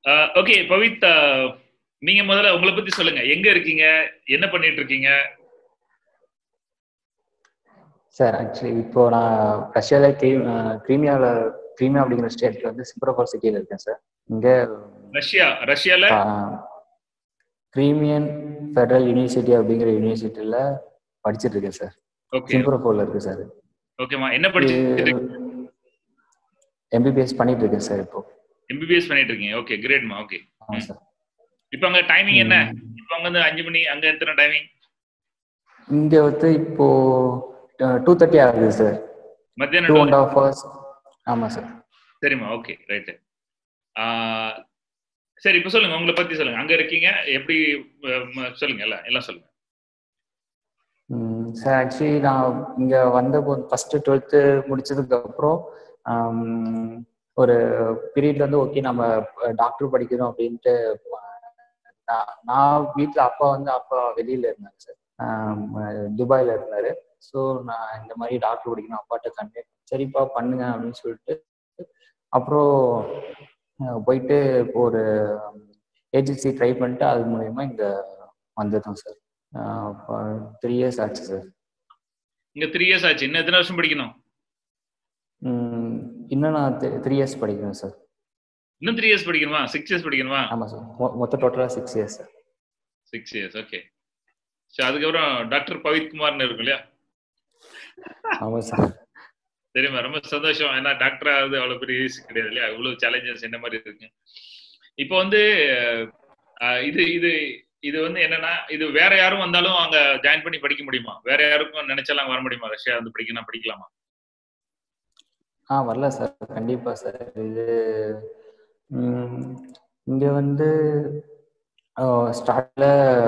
Okay Pavith uh, நீங்க முதல்ல உங்களை பத்தி சொல்லுங்க எங்க இருக்கீங்க என்ன பண்ணிட்டு இருக்கீங்க சார் ஆக்சுவலி இப்போ நான் ரஷ்யால கிரீம் கிரீமியாவில் கிரீமியா அப்படிங்கிற ஸ்டேட்ல வந்து சிம்ப்ரோபால் சிட்டியில் இருக்கேன் சார் இங்கே ரஷ்யா ரஷ்யால கிரீமியன் ஃபெடரல் யூனிவர்சிட்டி அப்படிங்கிற யூனிவர்சிட்டியில் படிச்சுட்டு இருக்கேன் சார் ஓகே சிம்ப்ரோபோல்ல இருக்கு சார் ஓகேமா என்ன படிச்சு எம்பிபிஎஸ் பண்ணிட்டு இருக்கேன் சார் இப்போ எம்பிபிஎஸ் பண்ணிட்டு இருக்கீங்க ஓகே கிரேட்மா ஓகே ஆமாம் சார் இப்போ அங்க டைமிங் என்ன இப்போ அங்க வந்து அஞ்சு மணி அங்க எத்தனை டைமிங் இங்கே வந்து இப்போ டூ தேர்ட்டி ஆகுது சார் டூ மத்தியானம் அண்ட் ஹாஃப் ஹவர்ஸ் ஆமாம் சார் சரிம்மா ஓகே ரைட்டு சரி இப்போ சொல்லுங்க உங்களை பத்தி சொல்லுங்க அங்க இருக்கீங்க எப்படி அஹ், ம- சொல்லுங்க எல்லாம் எல்லாம் சொல்லுங்க சார் ஆக்சுவலி நான் இங்கே வந்த போது ஃபஸ்ட்டு டுவெல்த்து முடிச்சதுக்கு அப்புறம் ஆம், ஒரு பீரியட்ல வந்து ஓகே நம்ம டாக்டர் படிக்கணும் அப்படின்ட்டு நான் நான் வீட்டில் அப்பா வந்து அப்பா வெளியில இருந்தாங்க சார் துபாயில் இருந்தாரு ஸோ நான் இந்த மாதிரி டாக்டர் படிக்கணும் அப்பாட்ட கண்டே சரிப்பா பண்ணுங்க அப்படின்னு சொல்லிட்டு அப்புறம் அஹ், போயிட்டு ஒரு ஏஜென்சி ட்ரை பண்ணிட்டு அது மூலயமா இங்கே வந்துட்டோம் சார் த்ரீ இயர்ஸ் ஆச்சு சார் இங்க த்ரீ இயர்ஸ் ஆச்சு இன்னும் எத்தனை வருஷம் படிக்கணும் இன்னும் நான் த்ரீ இயர்ஸ் படிக்கிறேன் சார் இன்னும் த்ரீ இயர்ஸ் படிக்கணுமா சிக்ஸ் இயர்ஸ் படிக்கணுமா ஆமாம் சார் மொத்தம் டோட்டலாக six years sir six years okay சரி அதுக்கப்புறம் டாக்டர் பவித் குமார்னு இருக்கும் இல்லையா ஆமாம் சார் தெரியுமா ரொம்ப சந்தோஷம் ஏன்னா டாக்டர் ஆகுது அவ்வளவு பெரிய ஈஸி கிடையாது இல்லையா இவ்வளவு சேலஞ்சஸ் என்ன மாதிரி இருக்கு இப்போ வந்து அஹ், இது இது இது வந்து என்னன்னா இது வேற யாரும் வந்தாலும் அங்க ஜாயின் பண்ணி படிக்க முடியுமா வேற யாருக்கும் நினைச்சாலும் அங்க வர முடியுமா ரஷ்யா வந்து படிக்கணும் படிக்கலாமா ஆ வரல சார் கண்டிப்பாக சார் இது இங்கே வந்து ஸ்டார்ட்ல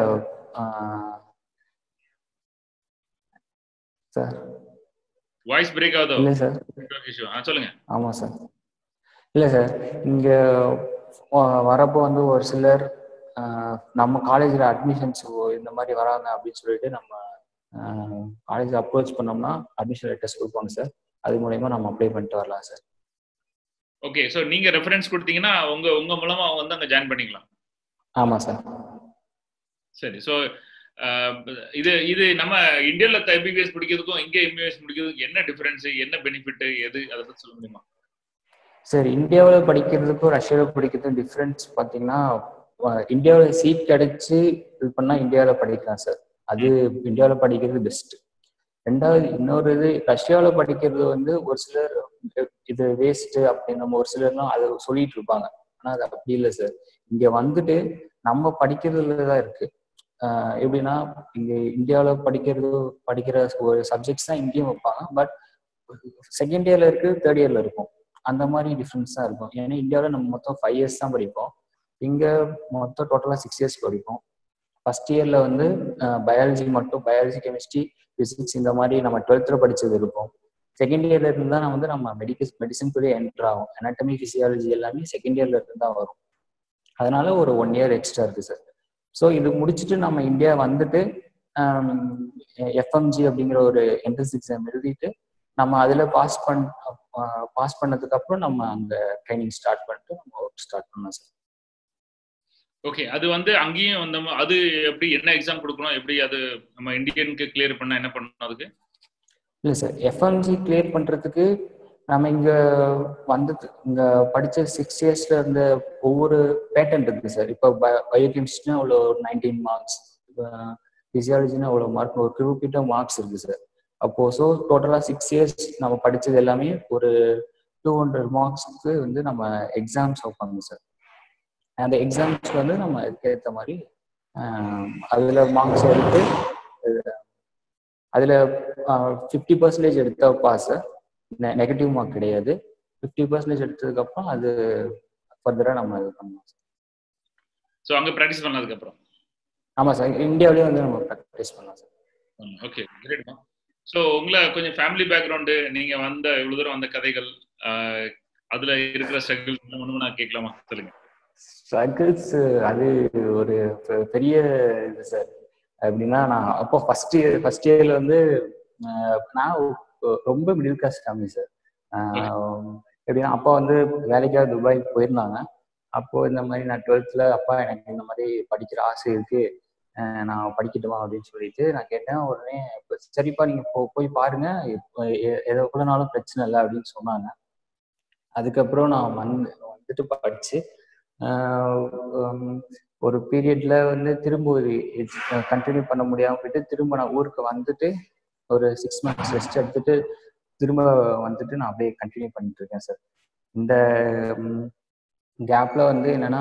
சார் வாய்ஸ் பிரேக் ஆகுதோ இல்லை சார் issue. ஆ சொல்லுங்க ஆமாம் சார் இல்லை சார் இங்கே வரப்போ வந்து ஒரு சிலர் ஆஹ், நம்ம காலேஜில் அட்மிஷன்ஸ் இந்த மாதிரி வராங்க அப்படின்னு சொல்லிட்டு நம்ம காலேஜில் அப்ரோச் பண்ணோம்னா அட்மிஷன் லெட்டர்ஸ் கொடுப்பாங்க சார் அது மூலயமா நம்ம அப்ளை பண்ணிட்டு வரலாம் சார் ஓகே சோ நீங்க ரெஃபரன்ஸ் கொடுத்தீங்கன்னா உங்க உங்க மூலமா அவங்க வந்து அங்க ஜாயின் பண்ணிக்கலாம் ஆமாம் சார் சரி ஸோ இது இது நம்ம இந்தியால எம்பிபிஎஸ் படிக்கிறதுக்கும் இங்க எம்பிபிஎஸ் படிக்கிறதுக்கும் என்ன டிஃபரன்ஸ் என்ன பெனிஃபிட் எது அதை பத்தி சொல்ல முடியுமா சார் இந்தியாவில் படிக்கிறதுக்கும் ரஷ்யாவில் படிக்கிறதுக்கும் டிஃப்ரென்ஸ் பார்த்தீங்கன்னா இந்தியாவில் சீட் கிடைச்சி இது பண்ணால் இந்தியாவில் படிக்கலாம் சார் அது இந்தியாவில் படிக்கிறது பெஸ்ட் ரெண்டாவது இன்னொரு இது ரஷ்யாவில் படிக்கிறது வந்து ஒரு சிலர் இது வேஸ்ட் அப்படின்னு நம்ம ஒரு சிலர்லாம் அதை சொல்லிட்டு இருப்பாங்க ஆனால் அது அப்படி இல்லை சார் இங்கே வந்துட்டு நம்ம படிக்கிறதுல தான் இருக்கு ஆஹ் எப்படின்னா இங்கே இந்தியாவில் படிக்கிறது படிக்கிற ஒரு சப்ஜெக்ட்ஸ் தான் இங்கேயும் வைப்பாங்க பட் செகண்ட் இயர்ல இருக்கு தேர்ட் இயர்ல இருக்கும் அந்த மாதிரி டிஃப்ரென்ஸ் தான் இருக்கும் ஏன்னா இந்தியாவில் நம்ம மொத்தம் ஃபைவ் இயர்ஸ் தான் படிப்போம் இங்கே மொத்தம் டோட்டலாக சிக்ஸ் இயர்ஸ் படிப்போம் ஃபர்ஸ்ட் இயர்ல வந்து பயாலஜி மட்டும் பயாலஜி கெமிஸ்ட்ரி பிசிக்ஸ் இந்த மாதிரி நம்ம டுவெல்த்தில் படிச்சது இருக்கும் செகண்ட் இயர்ல இருந்து தான் வந்து நம்ம மெடிக்கல் மெடிசன் கூட என்டர் ஆகும் anatomy physiology எல்லாமே செகண்ட் இயர்ல இருந்து தான் வரும் அதனால ஒரு ஒன் இயர் எக்ஸ்ட்ரா இருக்கு சார் ஸோ இது முடிச்சுட்டு நம்ம இந்தியா வந்துட்டு எஃப்எம்ஜி அப்படிங்கிற ஒரு என்ட்ரன்ஸ் எக்ஸாம் எழுதிட்டு நம்ம அதில் பாஸ் பண் பாஸ் பண்ணதுக்கு அப்புறம் நம்ம அந்த ட்ரைனிங் ஸ்டார்ட் பண்ணிட்டு நம்ம ஒர்க் ஸ்டார்ட் பண்ணலாம் சார் ஓகே அது வந்து அங்கேயும் வந்து அது எப்படி என்ன எக்ஸாம் கொடுக்கணும் எப்படி அது நம்ம இந்தியனுக்கு கிளியர் பண்ண என்ன பண்ணணும் அதுக்கு இல்லை சார் எஃப்எம்ஜி கிளியர் பண்ணுறதுக்கு நம்ம இங்கே வந்தது இங்கே படித்த சிக்ஸ் இயர்ஸில் இருந்த ஒவ்வொரு பேட்டர்ன் இருக்குது சார் இப்போ பயோகெமிஸ்ட்ரினா அவ்வளோ ஒரு நைன்டீன் மார்க்ஸ் ஃபிசியாலஜினா அவ்வளோ மார்க் ஒரு குறிப்பிட்ட மார்க்ஸ் இருக்குது சார் அப்போ ஸோ டோட்டலாக சிக்ஸ் இயர்ஸ் நம்ம படித்தது எல்லாமே ஒரு டூ ஹண்ட்ரட் மார்க்ஸ்க்கு வந்து நம்ம எக்ஸாம்ஸ் வைப்பாங்க சார் அந்த எக்ஸாம்ஸ் வந்து நம்ம அதுக்கேற்ற மாதிரி அதில் மார்க்ஸ் எடுத்து அதில் ஃபிஃப்டி பர்சன்டேஜ் எடுத்தா பாஸ் நெகட்டிவ் மார்க் கிடையாது ஃபிஃப்டி பர்சன்டேஜ் எடுத்ததுக்கப்புறம் அது ஃபர்தராக நம்ம இது பண்ணலாம் சார் ஸோ அங்க ப்ராக்டிஸ் பண்ணதுக்கு அப்புறம் ஆமாம் சார் இந்தியாவிலேயே வந்து நம்ம ப்ராக்டிஸ் பண்ணலாம் சார் ஓகே கிரேட்மா ஸோ உங்களை கொஞ்சம் ஃபேமிலி பேக்ரவுண்டு நீங்க வந்த இவ்வளவு தூரம் வந்த கதைகள் ஆஹ், அதுல இருக்கிற ஸ்ட்ரகிள் ஒன்று நான் கேட்கலாமா சொல்லுங்க ஸ்ட்ரகிள்ஸ் அது ஒரு பெ- பெரிய இது சார் எப்படின்னா நான் அப்போ ஃபர்ஸ்ட் இயர் ஃபர்ஸ்ட் இயர்ல வந்து ஆஹ், நான் ஒ- ரொம்ப மிடில் கிளாஸ் ஃபேமிலி சார் எப்படின்னா அப்பா வந்து வேலைக்காக துபாய் போயிருந்தாங்க அப்போ இந்த மாதிரி நான் டுவெல்த்தில் அப்பா எனக்கு இந்த மாதிரி படிக்கிற ஆசை இருக்கு அஹ் நான் படிக்கட்டுமா அப்படின்னு சொல்லிட்டு நான் கேட்டேன் உடனே இப்ப சரிப்பா நீங்க போ போய் பாருங்க இப்போ எ- எதை கூடனாலும் பிரச்சனை இல்லை அப்படின்னு சொன்னாங்க அதுக்கப்புறம் நான் வந்து வந்துட்டு படிச்சு ஆஹ் உம் ஒரு பீரியட்ல வந்து திரும்ப ஒரு கண்டினியூ பண்ண முடியாம போயிட்டு திரும்ப நான் ஊருக்கு வந்துட்டு ஒரு சிக்ஸ் மந்த்ஸ் ரெஸ்ட் எடுத்துட்டு திரும்ப வந்துட்டு நான் அப்படியே கண்டினியூ பண்ணிட்டு இருக்கேன் சார் இந்த கேப்ல வந்து என்னன்னா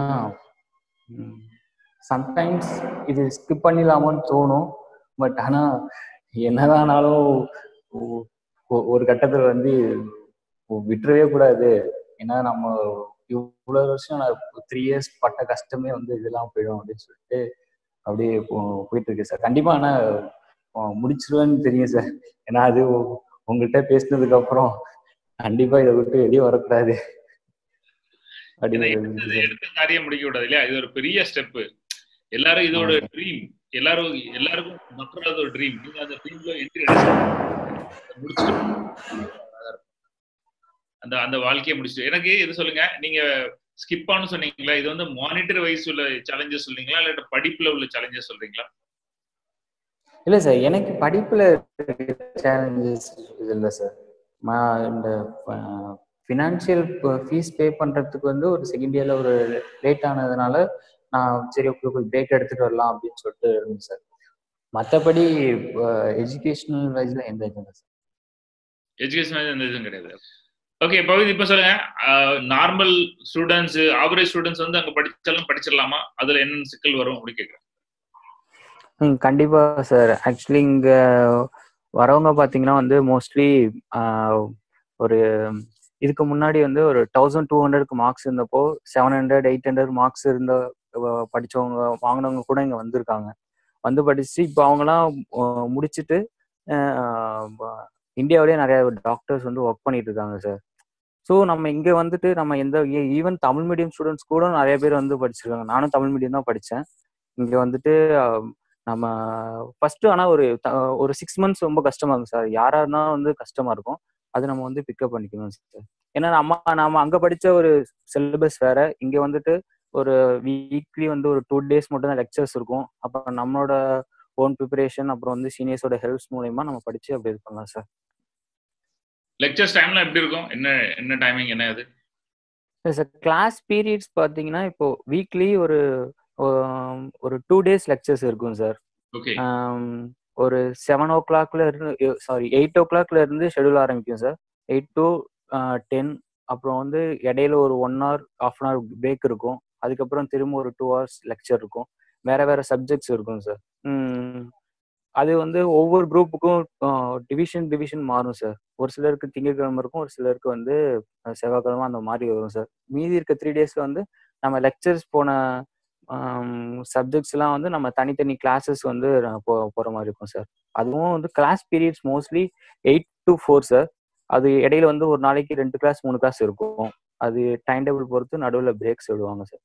சம்டைம்ஸ் இது ஸ்கிப் பண்ணிடலாமோன்னு தோணும் பட் ஆனா என்னதானாலும் ஒ- ஒ- ஒரு கட்டத்துல வந்து ஒ- விட்டுறவே கூடாது ஏன்னா நம்ம இவ்வளவு வருஷம் நான் த்ரீ இயர்ஸ் பட்ட கஷ்டமே வந்து இதெல்லாம் போயிடும் அப்படின்னு சொல்லிட்டு அப்படியே போ- போயிட்டு இருக்கு சார் கண்டிப்பா ஆனா அஹ் முடிச்சிருவேன்னு தெரியும் சார் ஏன்னா அது உ- உங்கள்கிட்ட பேசினதுக்கு அப்புறம் கண்டிப்பா இதை விட்டு வெளியே வரக்கூடாது இதை அப்படின்னு எடுத்தது எடுத்த காரியம் முடிக்க கூடாது இல்லையா இது ஒரு பெரிய ஸ்டெப் எல்லாரும் இதோட ட்ரீம் எல்லாரும் எல்லாருக்கும் மக்களோட ஒரு ட்ரீம் நீங்க அந்த ட்ரீம்ல என்ட்ரி முடிச்சுட்டு அந்த அந்த வாழ்க்கையை முடிச்சுட்டு எனக்கு இது சொல்லுங்க நீங்க ஸ்கிப் ஆனு சொன்னீங்களா இது வந்து மானிட்டர் வைஸ் உள்ள சேலஞ்சஸ் சொல்றீங்களா இல்லாட்ட படிப்புல உள்ள சேலஞ்சஸ் சொல்றீங்களா இல்ல சார் எனக்கு படிப்புல சேலஞ்சஸ் இது இல்லை சார் இந்த ஃபினான்ஷியல் ஃபீஸ் பே பண்றதுக்கு வந்து ஒரு செகண்ட் இயர்ல ஒரு லேட் ஆனதுனால நான் சரி ஓகே ஒரு பிரேக் எடுத்துட்டு வரலாம் அப்படின்னு சொல்லிட்டு இருந்தேன் சார் மற்றபடி எஜுகேஷனல் வைஸ்ல எந்த இதுவும் இல்லை சார் எஜுகேஷன் எந்த இதுவும் கிடையாது ஓகே பவித் இப்ப சொல்லுங்க நார்மல் ஸ்டூடெண்ட்ஸ் ஆவரேஜ் ஸ்டூடெண்ட்ஸ் வந்து அங்க படிச்சாலும் படிச்சிடலாமா அதுல என்னென்ன சிக்கல் வரும் அப்படி கேட்குறேன் ம் கண்டிப்பா சார் ஆக்சுவலி இங்க வரவங்க பாத்தீங்கன்னா வந்து மோஸ்ட்லி ஒரு இதுக்கு முன்னாடி வந்து ஒரு தௌசண்ட் டூ ஹண்ட்ரட்க்கு மார்க்ஸ் இருந்தப்போ seven hundred eight hundred marks இருந்த அஹ், படிச்சவங்க வாங்கினவங்க கூட இங்க வந்திருக்காங்க வந்து படிச்சு இப்போ அவங்கலாம் அஹ், முடிச்சுட்டு அஹ், ப- இந்தியாவிலேயே நிறைய டாக்டர்ஸ் வந்து ஒர்க் பண்ணிட்டு இருக்காங்க சார் ஸோ நம்ம இங்க வந்துட்டு நம்ம எந்த ஈவன் தமிழ் மீடியம் ஸ்டூடெண்ட்ஸ் கூட நிறைய பேர் வந்து படிச்சிருக்காங்க நானும் தமிழ் மீடியம் தான் படித்தேன் இங்க வந்துட்டு அஹ், நம்ம ஃபர்ஸ்ட் ஆனா ஒரு த- ஒரு சிக்ஸ் மந்த்ஸ் ரொம்ப கஷ்டமா இருக்கும் சார் யாரா இருந்தாலும் வந்து கஷ்டமா இருக்கும் அது நம்ம வந்து பிக்கப் பண்ணிக்கணும் சார் ஏன்னா நம்ம நம்ம அங்க படிச்ச ஒரு சிலபஸ் வேற இங்க வந்துட்டு ஒரு வீக்லி வந்து ஒரு டூ டேஸ் மட்டும் தான் லெக்சர்ஸ் இருக்கும் அப்புறம் நம்மளோட ஓன் ப்ரிப்பரேஷன் அப்புறம் வந்து சீனியர்ஸோட ஹெல்ப்ஸ் மூலயமா நம்ம படிச்சு அப்படி இது பண்ணலாம் சார் லெக்சர்ஸ் டைம்ல எப்படி இருக்கும் என்ன என்ன டைமிங் என்ன அது சார் கிளாஸ் பீரியட்ஸ் பார்த்தீங்கன்னா இப்போ வீக்லி ஒரு ஆம், ஒரு டூ டேஸ் லெக்சர்ஸ் இருக்கும் சார் ஓகே ஆம், ஒரு செவன் ஓ கிளாக்ல இருந்து சாரி எயிட் ஓ கிளாக்ல இருந்து ஷெடியூல் ஆரம்பிக்கும் சார் எயிட் டு டென் அப்புறம் வந்து இடையில ஒரு one hour of an hour break இருக்கும் அதுக்கப்புறம் திரும்ப ஒரு டூ ஹவர்ஸ் லெக்சர் இருக்கும் வேற வேற சப்ஜெக்ட்ஸ் இருக்கும் சார் அது வந்து ஒவ்வொரு குரூப்புக்கும் டிவிஷன் டிவிஷன் மாறும் சார் ஒரு சிலருக்கு திங்கட்கிழமை இருக்கும் ஒரு சிலருக்கு வந்து அஹ், செவ்வாய்க்கிழமை அந்த மாதிரி வரும் சார் மீதி இருக்க த்ரீ டேஸ்ல வந்து நம்ம லெக்சர்ஸ் போன சப்ஜெக்ட்ஸ்லாம் வந்து நம்ம தனித்தனி கிளாஸஸ் வந்து நான் போ போகிற மாதிரி இருக்கும் சார் அதுவும் வந்து class periods mostly eight to four sir அது இடையில வந்து ஒரு நாளைக்கு ரெண்டு கிளாஸ் மூணு கிளாஸ் இருக்கும் அது டைம் டேபிள் பொறுத்து நடுவில் பிரேக்ஸ் விடுவாங்க சார்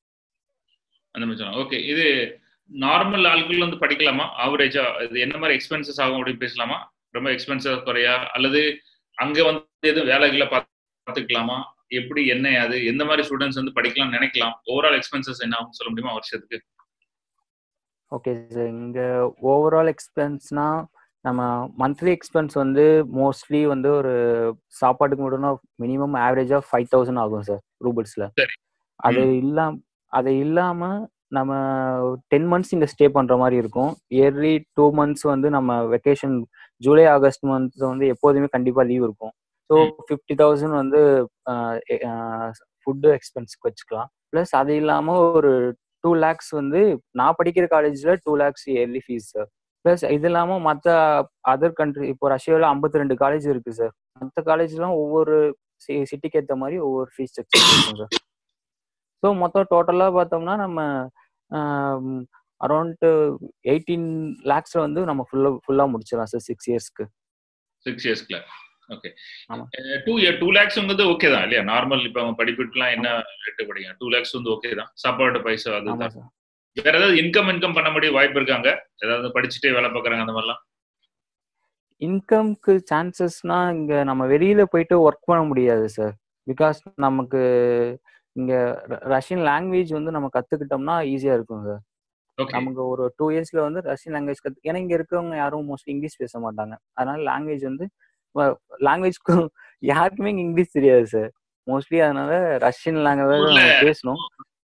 அந்த மாதிரி சொல்லலாம் ஓகே இது நார்மல் ஆட்கள் வந்து படிக்கலாமா ஆவரேஜா இது என்ன மாதிரி எக்ஸ்பென்சஸ் ஆகும் அப்படின்னு பேசலாமா ரொம்ப எக்ஸ்பென்சிவ் குறையா அல்லது அங்க வந்து எதுவும் வேலைகளை பார்த்துக்கலாமா எப்படி என்ன அது எந்த மாதிரி ஸ்டூடெண்ட்ஸ் வந்து படிக்கலாம் நினைக்கலாம் ஓவரால் எக்ஸ்பென்சஸ் என்ன ஆகும் சொல்ல முடியுமா வருஷத்துக்கு ஓகே சார் இங்கே ஓவரால் எக்ஸ்பென்ஸ்னா நம்ம மந்த்லி எக்ஸ்பென்ஸ் வந்து மோஸ்ட்லி வந்து ஒரு சாப்பாட்டுக்கு மட்டும்னா மினிமம் ஆவரேஜாக ஃபைவ் தௌசண்ட் ஆகும் சார் ரூபிள்ஸில் சரி. அது இல்லாம அது இல்லாமல் நம்ம டென் மந்த்ஸ் இங்கே ஸ்டே பண்ணுற மாதிரி இருக்கும் இயர்லி டூ மந்த்ஸ் வந்து நம்ம வெக்கேஷன் ஜூலை ஆகஸ்ட் மந்த் வந்து எப்போதுமே கண்டிப்பாக லீவ் இருக்கும் ஸோ ம். ஃபிஃப்டி தௌசண்ட் வந்து ஃபுட்டு எக்ஸ்பென்ஸ்க்கு வச்சுக்கலாம் ப்ளஸ் அது இல்லாமல் ஒரு டூ லேக்ஸ் வந்து நான் படிக்கிற காலேஜில் two lakhs yearly fees sir plus இது இல்லாமல் மற்ற அதர் கண்ட்ரி இப்போ ரஷ்யாவில் ஐம்பத்தி ரெண்டு காலேஜ் இருக்குது சார் மற்ற காலேஜ்லாம் ஒவ்வொரு சிட்டிக்கு ஏற்ற மாதிரி ஒவ்வொரு ஃபீஸ் ஸ்ட்ரக்சர் இருக்கும் சார் ஸோ மொத்தம் டோட்டலாக பார்த்தோம்னா நம்ம அரௌண்ட் எயிட்டீன் லேக்ஸில் வந்து நம்ம ஃபுல்லாக ஃபுல்லாக முடிச்சிடலாம் சார் சிக்ஸ் இயர்ஸ்க்கு சிக்ஸ் இயர்ஸ்க்குல ஓகே ஆமா. டூ இயர் டூ லேக்ஸ்ங்கிறது ஓகே தான் இல்லையா நார்மல் இப்போ அவங்க படிப்புக்குலாம் என்ன ரேட்டு படிங்க டூ லேக்ஸ் வந்து ஓகே தான் சாப்பாடு பைசா அது ஆமாம் சார் வேற ஏதாவது இன்கம் இன்கம் பண்ண முடிய வாய்ப்பு இருக்காங்க ஏதாவது படிச்சுட்டே வேலை பார்க்குறாங்க அந்த மாதிரிலாம் இன்கம்க்கு சான்சஸ்னா இங்க நம்ம வெளியில போயிட்டு ஒர்க் பண்ண முடியாது சார் பிகாஸ் நமக்கு இங்க ரஷ்யன் லாங்குவேஜ் வந்து நம்ம கத்துக்கிட்டோம்னா ஈஸியா இருக்கும் சார் ஓகே நமக்கு ஒரு டூ இயர்ஸ்ல வந்து ரஷ்யன் லாங்குவேஜ் கத்து ஏன்னா இங்க இருக்கிறவங்க யாரும் மோஸ்ட்லி இங்கிலீஷ் பேச மாட்டாங்க அதனால லாங்குவேஜ் வந்து லாங்குவேஜ்க்கு யாருக்குமே இங்க இங்கிலீஷ் தெரியாது சார் மோஸ்ட்லி அதனால ரஷ்யன் லாங்குவேஜ் ஊர்ல- நம்ம பேசணும்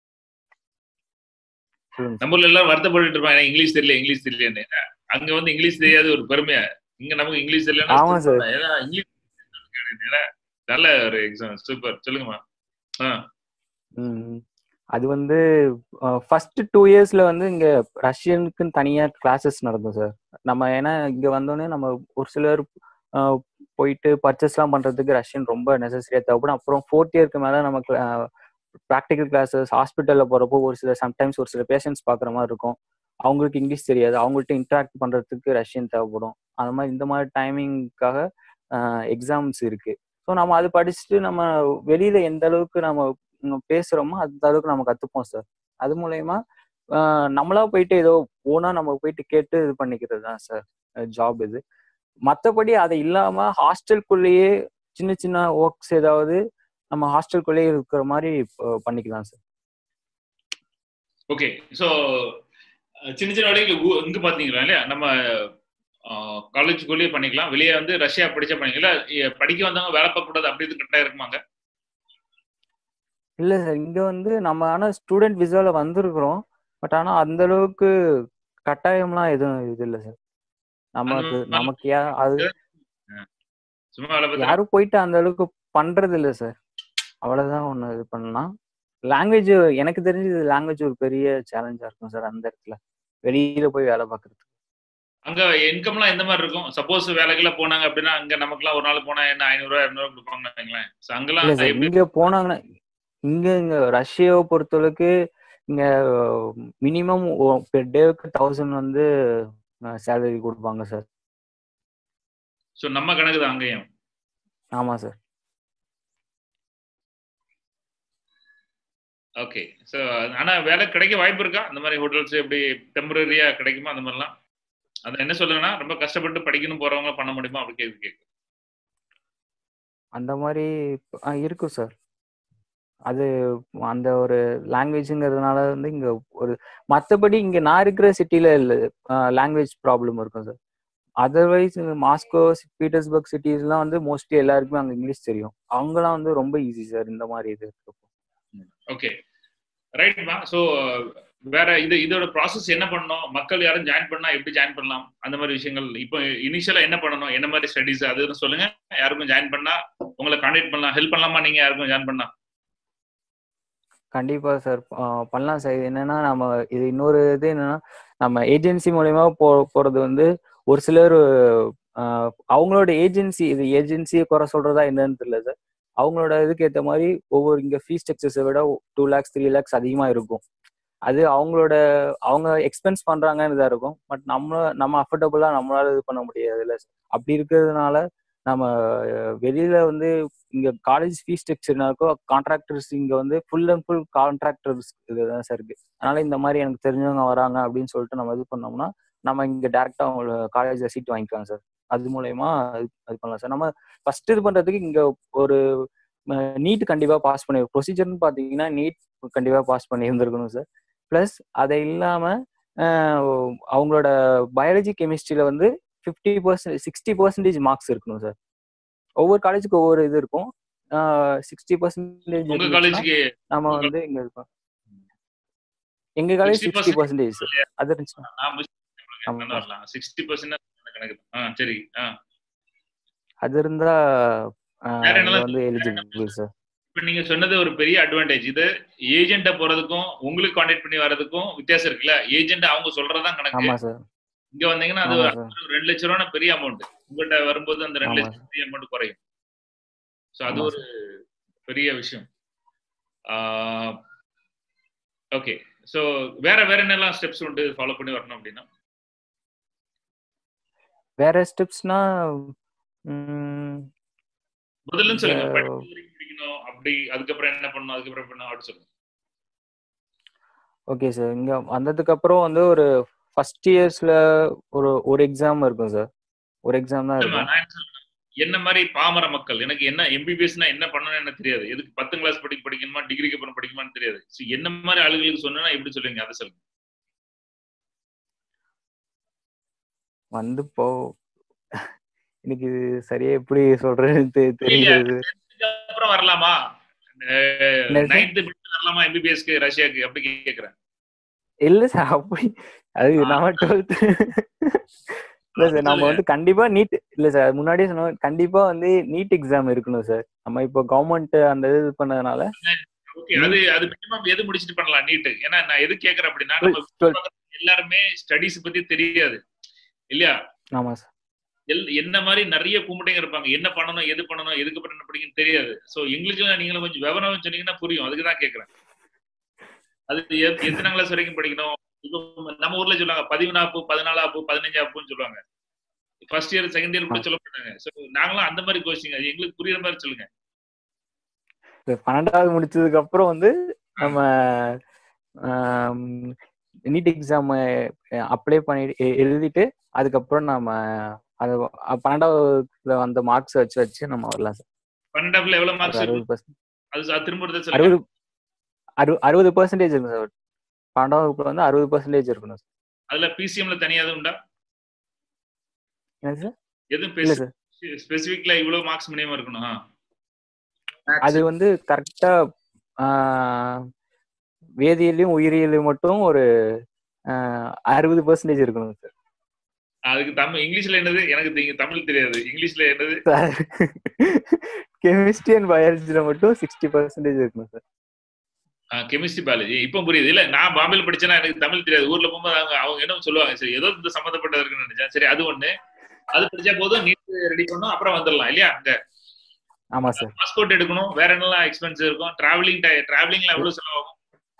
சொல்லுங்க sir. நம்ம ஊர்ல எல்லாம் வருத்தப்பட்டு இருப்பாங்க இங்கிலீஷ் தெரியல இங்கிலீஷ் தெரியலன்னு அங்க வந்து இங்கிலீஷ் தெரியாது ஒரு பெருமையா இங்க நமக்கு இங்கிலீஷ் தெரியலன்னா ஆமா sir. ஏன்னா இங்கிலீஷ் ஏன்னா, நல்ல ஒரு எக்ஸாம் சூப்பர் சொல்லுங்கம்மா ஆ ம். அது வந்து ஃபர்ஸ்ட் டூ இயர்ஸ்ல வந்து இங்க ரஷ்யனுக்குன்னு தனியா கிளாஸஸ் நடக்கும் சார் நம்ம ஏன்னா இங்க வந்தோடனே நம்ம ஒரு சிலர் அஹ், போயிட்டு பர்ச்சேஸ்லாம் பண்றதுக்கு ரஷ்யன் ரொம்ப நெசசரியா தேவைப்படும் அப்புறம் ஃபோர்த் இயர்க்கு மேல நமக்கு ப்ராக்டிக்கல் கிளாஸஸ் ஹாஸ்பிட்டல்ல போறப்போ ஒரு சில சம்டைம்ஸ் ஒரு சில பேஷண்ட்ஸ் பாக்குற மாதிரி இருக்கும் அவங்களுக்கு இங்கிலீஷ் தெரியாது அவங்கள்ட்ட இன்டராக்ட் பண்றதுக்கு ரஷ்யன் தேவைப்படும் அந்த மாதிரி இந்த மாதிரி டைமிங்காக எக்ஸாம்ஸ் இருக்கு ஸோ நம்ம அது படிச்சுட்டு நம்ம வெளியில எந்த அளவுக்கு நம்ம ம், பேசுறோமோ அந்த அளவுக்கு நம்ம கத்துப்போம் சார் அது மூலயமா ஆஹ், நம்மளா போயிட்டு ஏதோ ஓனா நம்ம போயிட்டு கேட்டு இது பண்ணிக்கிறது தான் சார் ஜாப் இது மற்றபடி அது இல்லாம ஹாஸ்டலுக்குள்ளேயே சின்ன சின்ன ஒர்க்ஸ் ஏதாவது நம்ம ஹாஸ்டலுக்குள்ளேயே இருக்கிற மாதிரி அஹ், பண்ணிக்கலாம் சார் ஓகே சோ சின்ன சின்ன வேலைகள் ஊ- இங்க பாத்தீங்களா இல்லையா நம்ம காலேஜுக்குள்ளேயே பண்ணிக்கலாம் வெளியே வந்து ரஷ்யா படிச்சா பண்ணிக்கலாம் இல்ல, படிக்க வந்தவங்க வேலை பார்க்க கூடாது அப்படி இது கரெக்டா இருக்குமாங்க இல்ல சார் இங்க வந்து நம்ம ஆனா ஸ்டூடெண்ட் விசால வந்திருக்கிறோம் பட் ஆனா அந்த அளவுக்கு கட்டாயம்லாம் எதுவும் இது இல்லை சார் நமக்கு அந்த- நமக்கு யா- அது சும்மா வேலை பார்த்து யாரும் போயிட்டு அந்த அளவுக்கு பண்றது இல்ல சார் அவ்வளவுதான் ஒண்ணு இது பண்ணலாம் லாங்குவேஜ் எனக்கு தெரிஞ்சு லாங்குவேஜ் ஒரு பெரிய சேலஞ்சா இருக்கும் சார் அந்த இடத்துல வெளியில போய் வேலை பார்க்கறது அங்க இன்கம்லாம் எந்த மாதிரி இருக்கும் சப்போஸ் வேலைக்கெல்லாம் போனாங்க அப்படின்னா அங்க நமக்குலாம் ஒரு நாள் போனா என்ன ஐநூறு ரூபாய் இரநூறு கொடுப்பாங்கன்னு வைங்களேன் So அங்கெல்லாம் இல்ல சார் எப்படி இங்க போனாங்கன்னா இங்க இங்க ரஷ்யாவை பொறுத்தளவுக்கு இங்க மினிமம் பெர் டேவுக்கு தௌசண்ட் வந்து சேலரி கொடுப்பாங்க சார் ஸோ நம்ம கணக்கு தான் அங்கேயும் ஆமா சார் ஓகே ஸோ ஆனா வேலை கிடைக்க வாய்ப்பு இருக்கா அந்த மாதிரி ஹோட்டல்ஸ் எப்படி டெம்பரரியா கிடைக்குமா அந்த மாதிரிலாம் அது என்ன சொல்லுங்கன்னா ரொம்ப கஷ்டப்பட்டு படிக்கணும் போறவங்க பண்ண முடியுமா அப்படி கேள்வி கேட்கு அந்த மாதிரி ஆ, இருக்கும் சார் அது அந்த ஒரு லாங்குவேஜுங்கிறதுனால வந்து இங்க ஒரு மற்றபடி இங்க நான் இருக்கிற சிட்டில இல்ல லாங்குவேஜ் ப்ராப்ளம் இருக்கும் சார் அதர்வைஸ் மாஸ்கோ பீட்டர்ஸ்பர்க் சிட்டிஸ்லாம் வந்து மோஸ்ட்லி எல்லாருக்குமே அங்க இங்கிலீஷ் தெரியும் அவங்கலாம் வந்து ரொம்ப ஈஸி சார் இந்த மாதிரி இது இருக்கப்போ ஓகே ரைட்மா ஸோ வேற இது இதோட ப்ராசஸ் என்ன பண்ணணும் மக்கள் யாரும் ஜாயின் பண்ணா எப்படி ஜாயின் பண்ணலாம் அந்த மாதிரி விஷயங்கள் இப்போ இனிஷியலா என்ன பண்ணணும் என்ன மாதிரி ஸ்டடிஸ் அது இதுன்னு சொல்லுங்க யாருக்கும் ஜாயின் பண்ணா உங்களை கான்டாக்ட் பண்ணலாம் ஹெல்ப் பண்ணலாமா நீங்க யாருக்கும் ஜாயின் பண்ணா கண்டிப்பா சார் பண்ணலாம் சார் இது என்னன்னா நம்ம இது இன்னொரு இது என்னன்னா நம்ம ஏஜென்சி மூலயமா போ போறது வந்து ஒரு சிலர் ஆஹ், அவங்களோட ஏஜென்சி இது ஏஜென்சியை குறை சொல்றதா என்னன்னு தெரியல சார் அவங்களோட இதுக்கு ஏற்ற மாதிரி ஒவ்வொரு இங்க ஃபீஸ் ஸ்ட்ரக்சர்ஸை விட டூ லேக்ஸ் த்ரீ லேக்ஸ் அதிகமா இருக்கும் அது அவங்களோட அவங்க எக்ஸ்பென்ஸ் பண்றாங்கன்னு இதா இருக்கும் பட் நம்ம நம்ம அஃபோர்டபுளா நம்மளால இது பண்ண முடியாது இல்ல அப்படி இருக்கிறதுனால நம்ம அஹ், வெளியில வந்து இங்க காலேஜ் ஃபீஸ் ஸ்ட்ரக்சர்னாக்கோ கான்ட்ராக்டர்ஸ் இங்க வந்து ஃபுல் அண்ட் ஃபுல் கான்ட்ராக்டர்ஸ் இதுதான் சார் இருக்கு அதனால இந்த மாதிரி எனக்கு தெரிஞ்சவங்க வராங்க அப்படின்னு சொல்லிட்டு நம்ம இது பண்ணோம்னா நம்ம இங்க டேரக்டா அவங்க காலேஜ்ல சீட் வாங்கிக்கலாம் சார் அது மூலயமா அது அது பண்ணலாம் சார் நம்ம ஃபர்ஸ்ட் இது பண்றதுக்கு இங்க ஒரு நீட் கண்டிப்பா பாஸ் பண்ணி ப்ரொசீஜர்னு பாத்தீங்கன்னா நீட் கண்டிப்பா பாஸ் பண்ணி இருந்திருக்கணும் சார் ப்ளஸ் அதை இல்லாம அஹ், அவங்களோட பயாலஜி கெமிஸ்ட்ரியில வந்து fifty percent sixty percentage marks இருக்கணும் சார் ஒவ்வொரு காலேஜுக்கு ஒவ்வொரு இது இருக்கும் சிக்ஸ்டி பர்சன்டேஜ் உங்க காலேஜுக்கு நம்ம வந்து இங்க இருக்கோம் எங்க காலேஜ் 60% சிக்ஸ்டி பர்சன்டேஜ் சார் அது இருந்துச்சுன்னா நான் முடிச்சு ஆமா. என்ன வரலாம் சிக்ஸ்டி பர்சன்ட் கணக்கு ஆ சரி ஆ அது இருந்தா அஹ், வேற இங்க என்னலாம் வந்து எலிஜிபிள் சார் இப்ப நீங்க சொன்னது ஒரு பெரிய அட்வான்டேஜ் இது ஏஜென்ட்ட போறதுக்கும் உங்களுக்கு கான்டாக்ட் பண்ணி வர்றதுக்கும் வித்தியாசம் இருக்குல்ல ஏஜென்ட் அவங்க சொல்றதுதான் கணக்கு ஆமா சார் இங்க வந்தீங்கன்னா அது ஆமா சார் ஒரு ரெண்டு லட்ச ரூபா பெரிய அமௌண்ட் உங்கள்கிட்ட வரும்போது அந்த ரெண்டு ஆமா லட்சம் பெரிய அமௌண்ட் குறையும் ஸோ அது ஆமா ஒரு பெரிய விஷயம் ஓகே ஸோ வேற வேற என்னெல்லாம் ஸ்டெப்ஸ் உண்டு ஃபாலோ பண்ணி வரணும் அப்படின்னா வேற ஸ்டெப்ஸ்னா முதல்ல சொல்லுங்க இந்த- படிப்பு வரைக்கும் படிக்கணும் அப்படி அதுக்கப்புறம் என்ன பண்ணணும் அதுக்கப்புறம் என்ன பண்ணணும் அப்படி சொல்லுங்க ஓகே சார் இங்க வந்ததுக்கு அப்புறம் வந்து ஒரு ஃபர்ஸ்ட் இயர்ஸ்ல ஒரு ஒரு எக்ஸாம் இருக்கும் சார் ஒரு எக்ஸாம் தான் இல்லம்மா, இருக்கும் நான் என்ன சொல்றேன் என்ன மாதிரி பாமர மக்கள் எனக்கு என்ன எம்பிபிஎஸ்னா என்ன பண்ணணும்னு எனக்கு தெரியாது எதுக்கு பத்து கிளாஸ் படிக்க படிக்கணுமா டிகிரிக்கு அப்புறம் படிக்குமான்னு தெரியாது So, என்ன மாதிரி ஆளுகளுக்கு சொன்னா எப்படி சொல்லுவீங்க அதை சொல்லுங்க வந்து போ எனக்கு இது சரியா எப்படி சொல்றேன்னு தெ- தெரியல அப்புறம் வரலாமா என்னது sir? நைன்த் வரலாமா எம்பிபிஎஸ்க்கு ரஷ்யாக்கு அப்படி கேக்குறேன் இல்ல சார் அப்படி அது நம்ம டுவெல்த் இல்ல சார் நம்ம வந்து கண்டிப்பா நீட் இல்ல சார் முன்னாடியே சொன்னோம் கண்டிப்பா வந்து நீட் எக்ஸாம் இருக்கணும் சார் நம்ம இப்போ கவர்மெண்ட் அந்த இது பண்ணதுனால ஓகே அது அது மினிமம் எது முடிச்சிட்டு பண்ணலாம் நீட் ஏன்னா நான் எது கேக்குறேன் அப்படின்னா நம்ம டுவெல்த் எல்லாருமே ஸ்டடிஸ் பத்தி தெரியாது இல்லையா ஆமா சார் எல் என்ன மாதிரி நிறைய கும்பிட்டைங்க இருப்பாங்க என்ன பண்ணணும் எது பண்ணணும் எதுக்கு அப்புறம் என்ன படிக்கணும்னு தெரியாது சோ இங்கிலீஷ்ல நீங்களும் கொஞ்சம் விவரம் சொன்னீங்கன்னா புரியும் அதுக்கு தான் கேக்குறேன் அது எ- எத்தனை கிளாஸ் வரைக்கும் படிக்கணும் இப்போ நம்ம ஊர்ல சொல்லுவாங்க பதிமூணாப்பு பதினாலாப்பு பதினஞ்சாப்புன்னு சொல்லுவாங்க ஃபர்ஸ்ட் இயர் செகண்ட் இயர் கூட சொல்ல மாட்டாங்க ஸோ நாங்களும் அந்த மாதிரி கோச்சிங் அது எங்களுக்கு புரியுற மாதிரி சொல்லுங்க இப்ப பன்னெண்டாவது முடிச்சதுக்கு அப்புறம் வந்து நம்ம நீட் எக்ஸாம் அப்ளை பண்ணி எ- எழுதிட்டு அதுக்கப்புறம் நம்ம அது அ- பன்னெண்டாவதுல வந்த மார்க்ஸ் வச்சு வச்சு நம்ம வரலாம் சார் பன்னெண்டாப்புல எவ்வளவு ஒரு மார்க்ஸ் அறுபது பர்சன்ட் அது அது திரும்ப ஒரு தடவை சொல்லுங்க அறுபது அறு அறுபது பர்சன்டேஜ் இருக்கும் சார் பன்னெண்டாவது வகுப்புல வந்து அறுபது பர்சன்டேஜ் இருக்கணும் சார் அதுல பிசிஎம்ல தனியா எதுவும் உண்டா என்ன சார் எதுவும் இல்ல சார் ஸ்பெசிபிக்ல இவ்வளவு மார்க்ஸ் மினிமம் இருக்கணும் ஆ. அது வந்து கரெக்டா வேதியியலையும் உயிரியலையும் மட்டும் ஒரு அறுபது பர்சன்டேஜ் இருக்கணும் சார் அதுக்கு தமிழ் இங்கிலீஷ்ல என்னது எனக்கு தெரி- தமிழ் தெரியாது இங்கிலீஷ்ல என்னது கெமிஸ்ட்ரி அண்ட் பயாலஜில மட்டும் சிக்ஸ்டி பர்சன்டேஜ் இருக்கணும் சார் கெமிஸ்ட்ரி பாலாஜி இப்போ புரியுது இல்ல நான் பாம்பேல படிச்சேன்னா எனக்கு தமிழ் தெரியாது ஊர்ல போகும்போது அவங்க அவங்க என்ன சொல்லுவாங்க சரி ஏதோ இந்த சம்மந்தப்பட்டது இருக்குன்னு நினைச்சேன் சரி அது ஒண்ணு அது படிச்சா போதும் நீட் ரெடி பண்ணணும் அப்புறம் வந்துடலாம் இல்லையா அங்க ஆமா சார் பாஸ்போர்ட் எடுக்கணும் வேற என்னெல்லாம் எக்ஸ்பென்ஸ் இருக்கும் டிராவலிங் டிராவலிங்ல எவ்வளவு செலவாகும்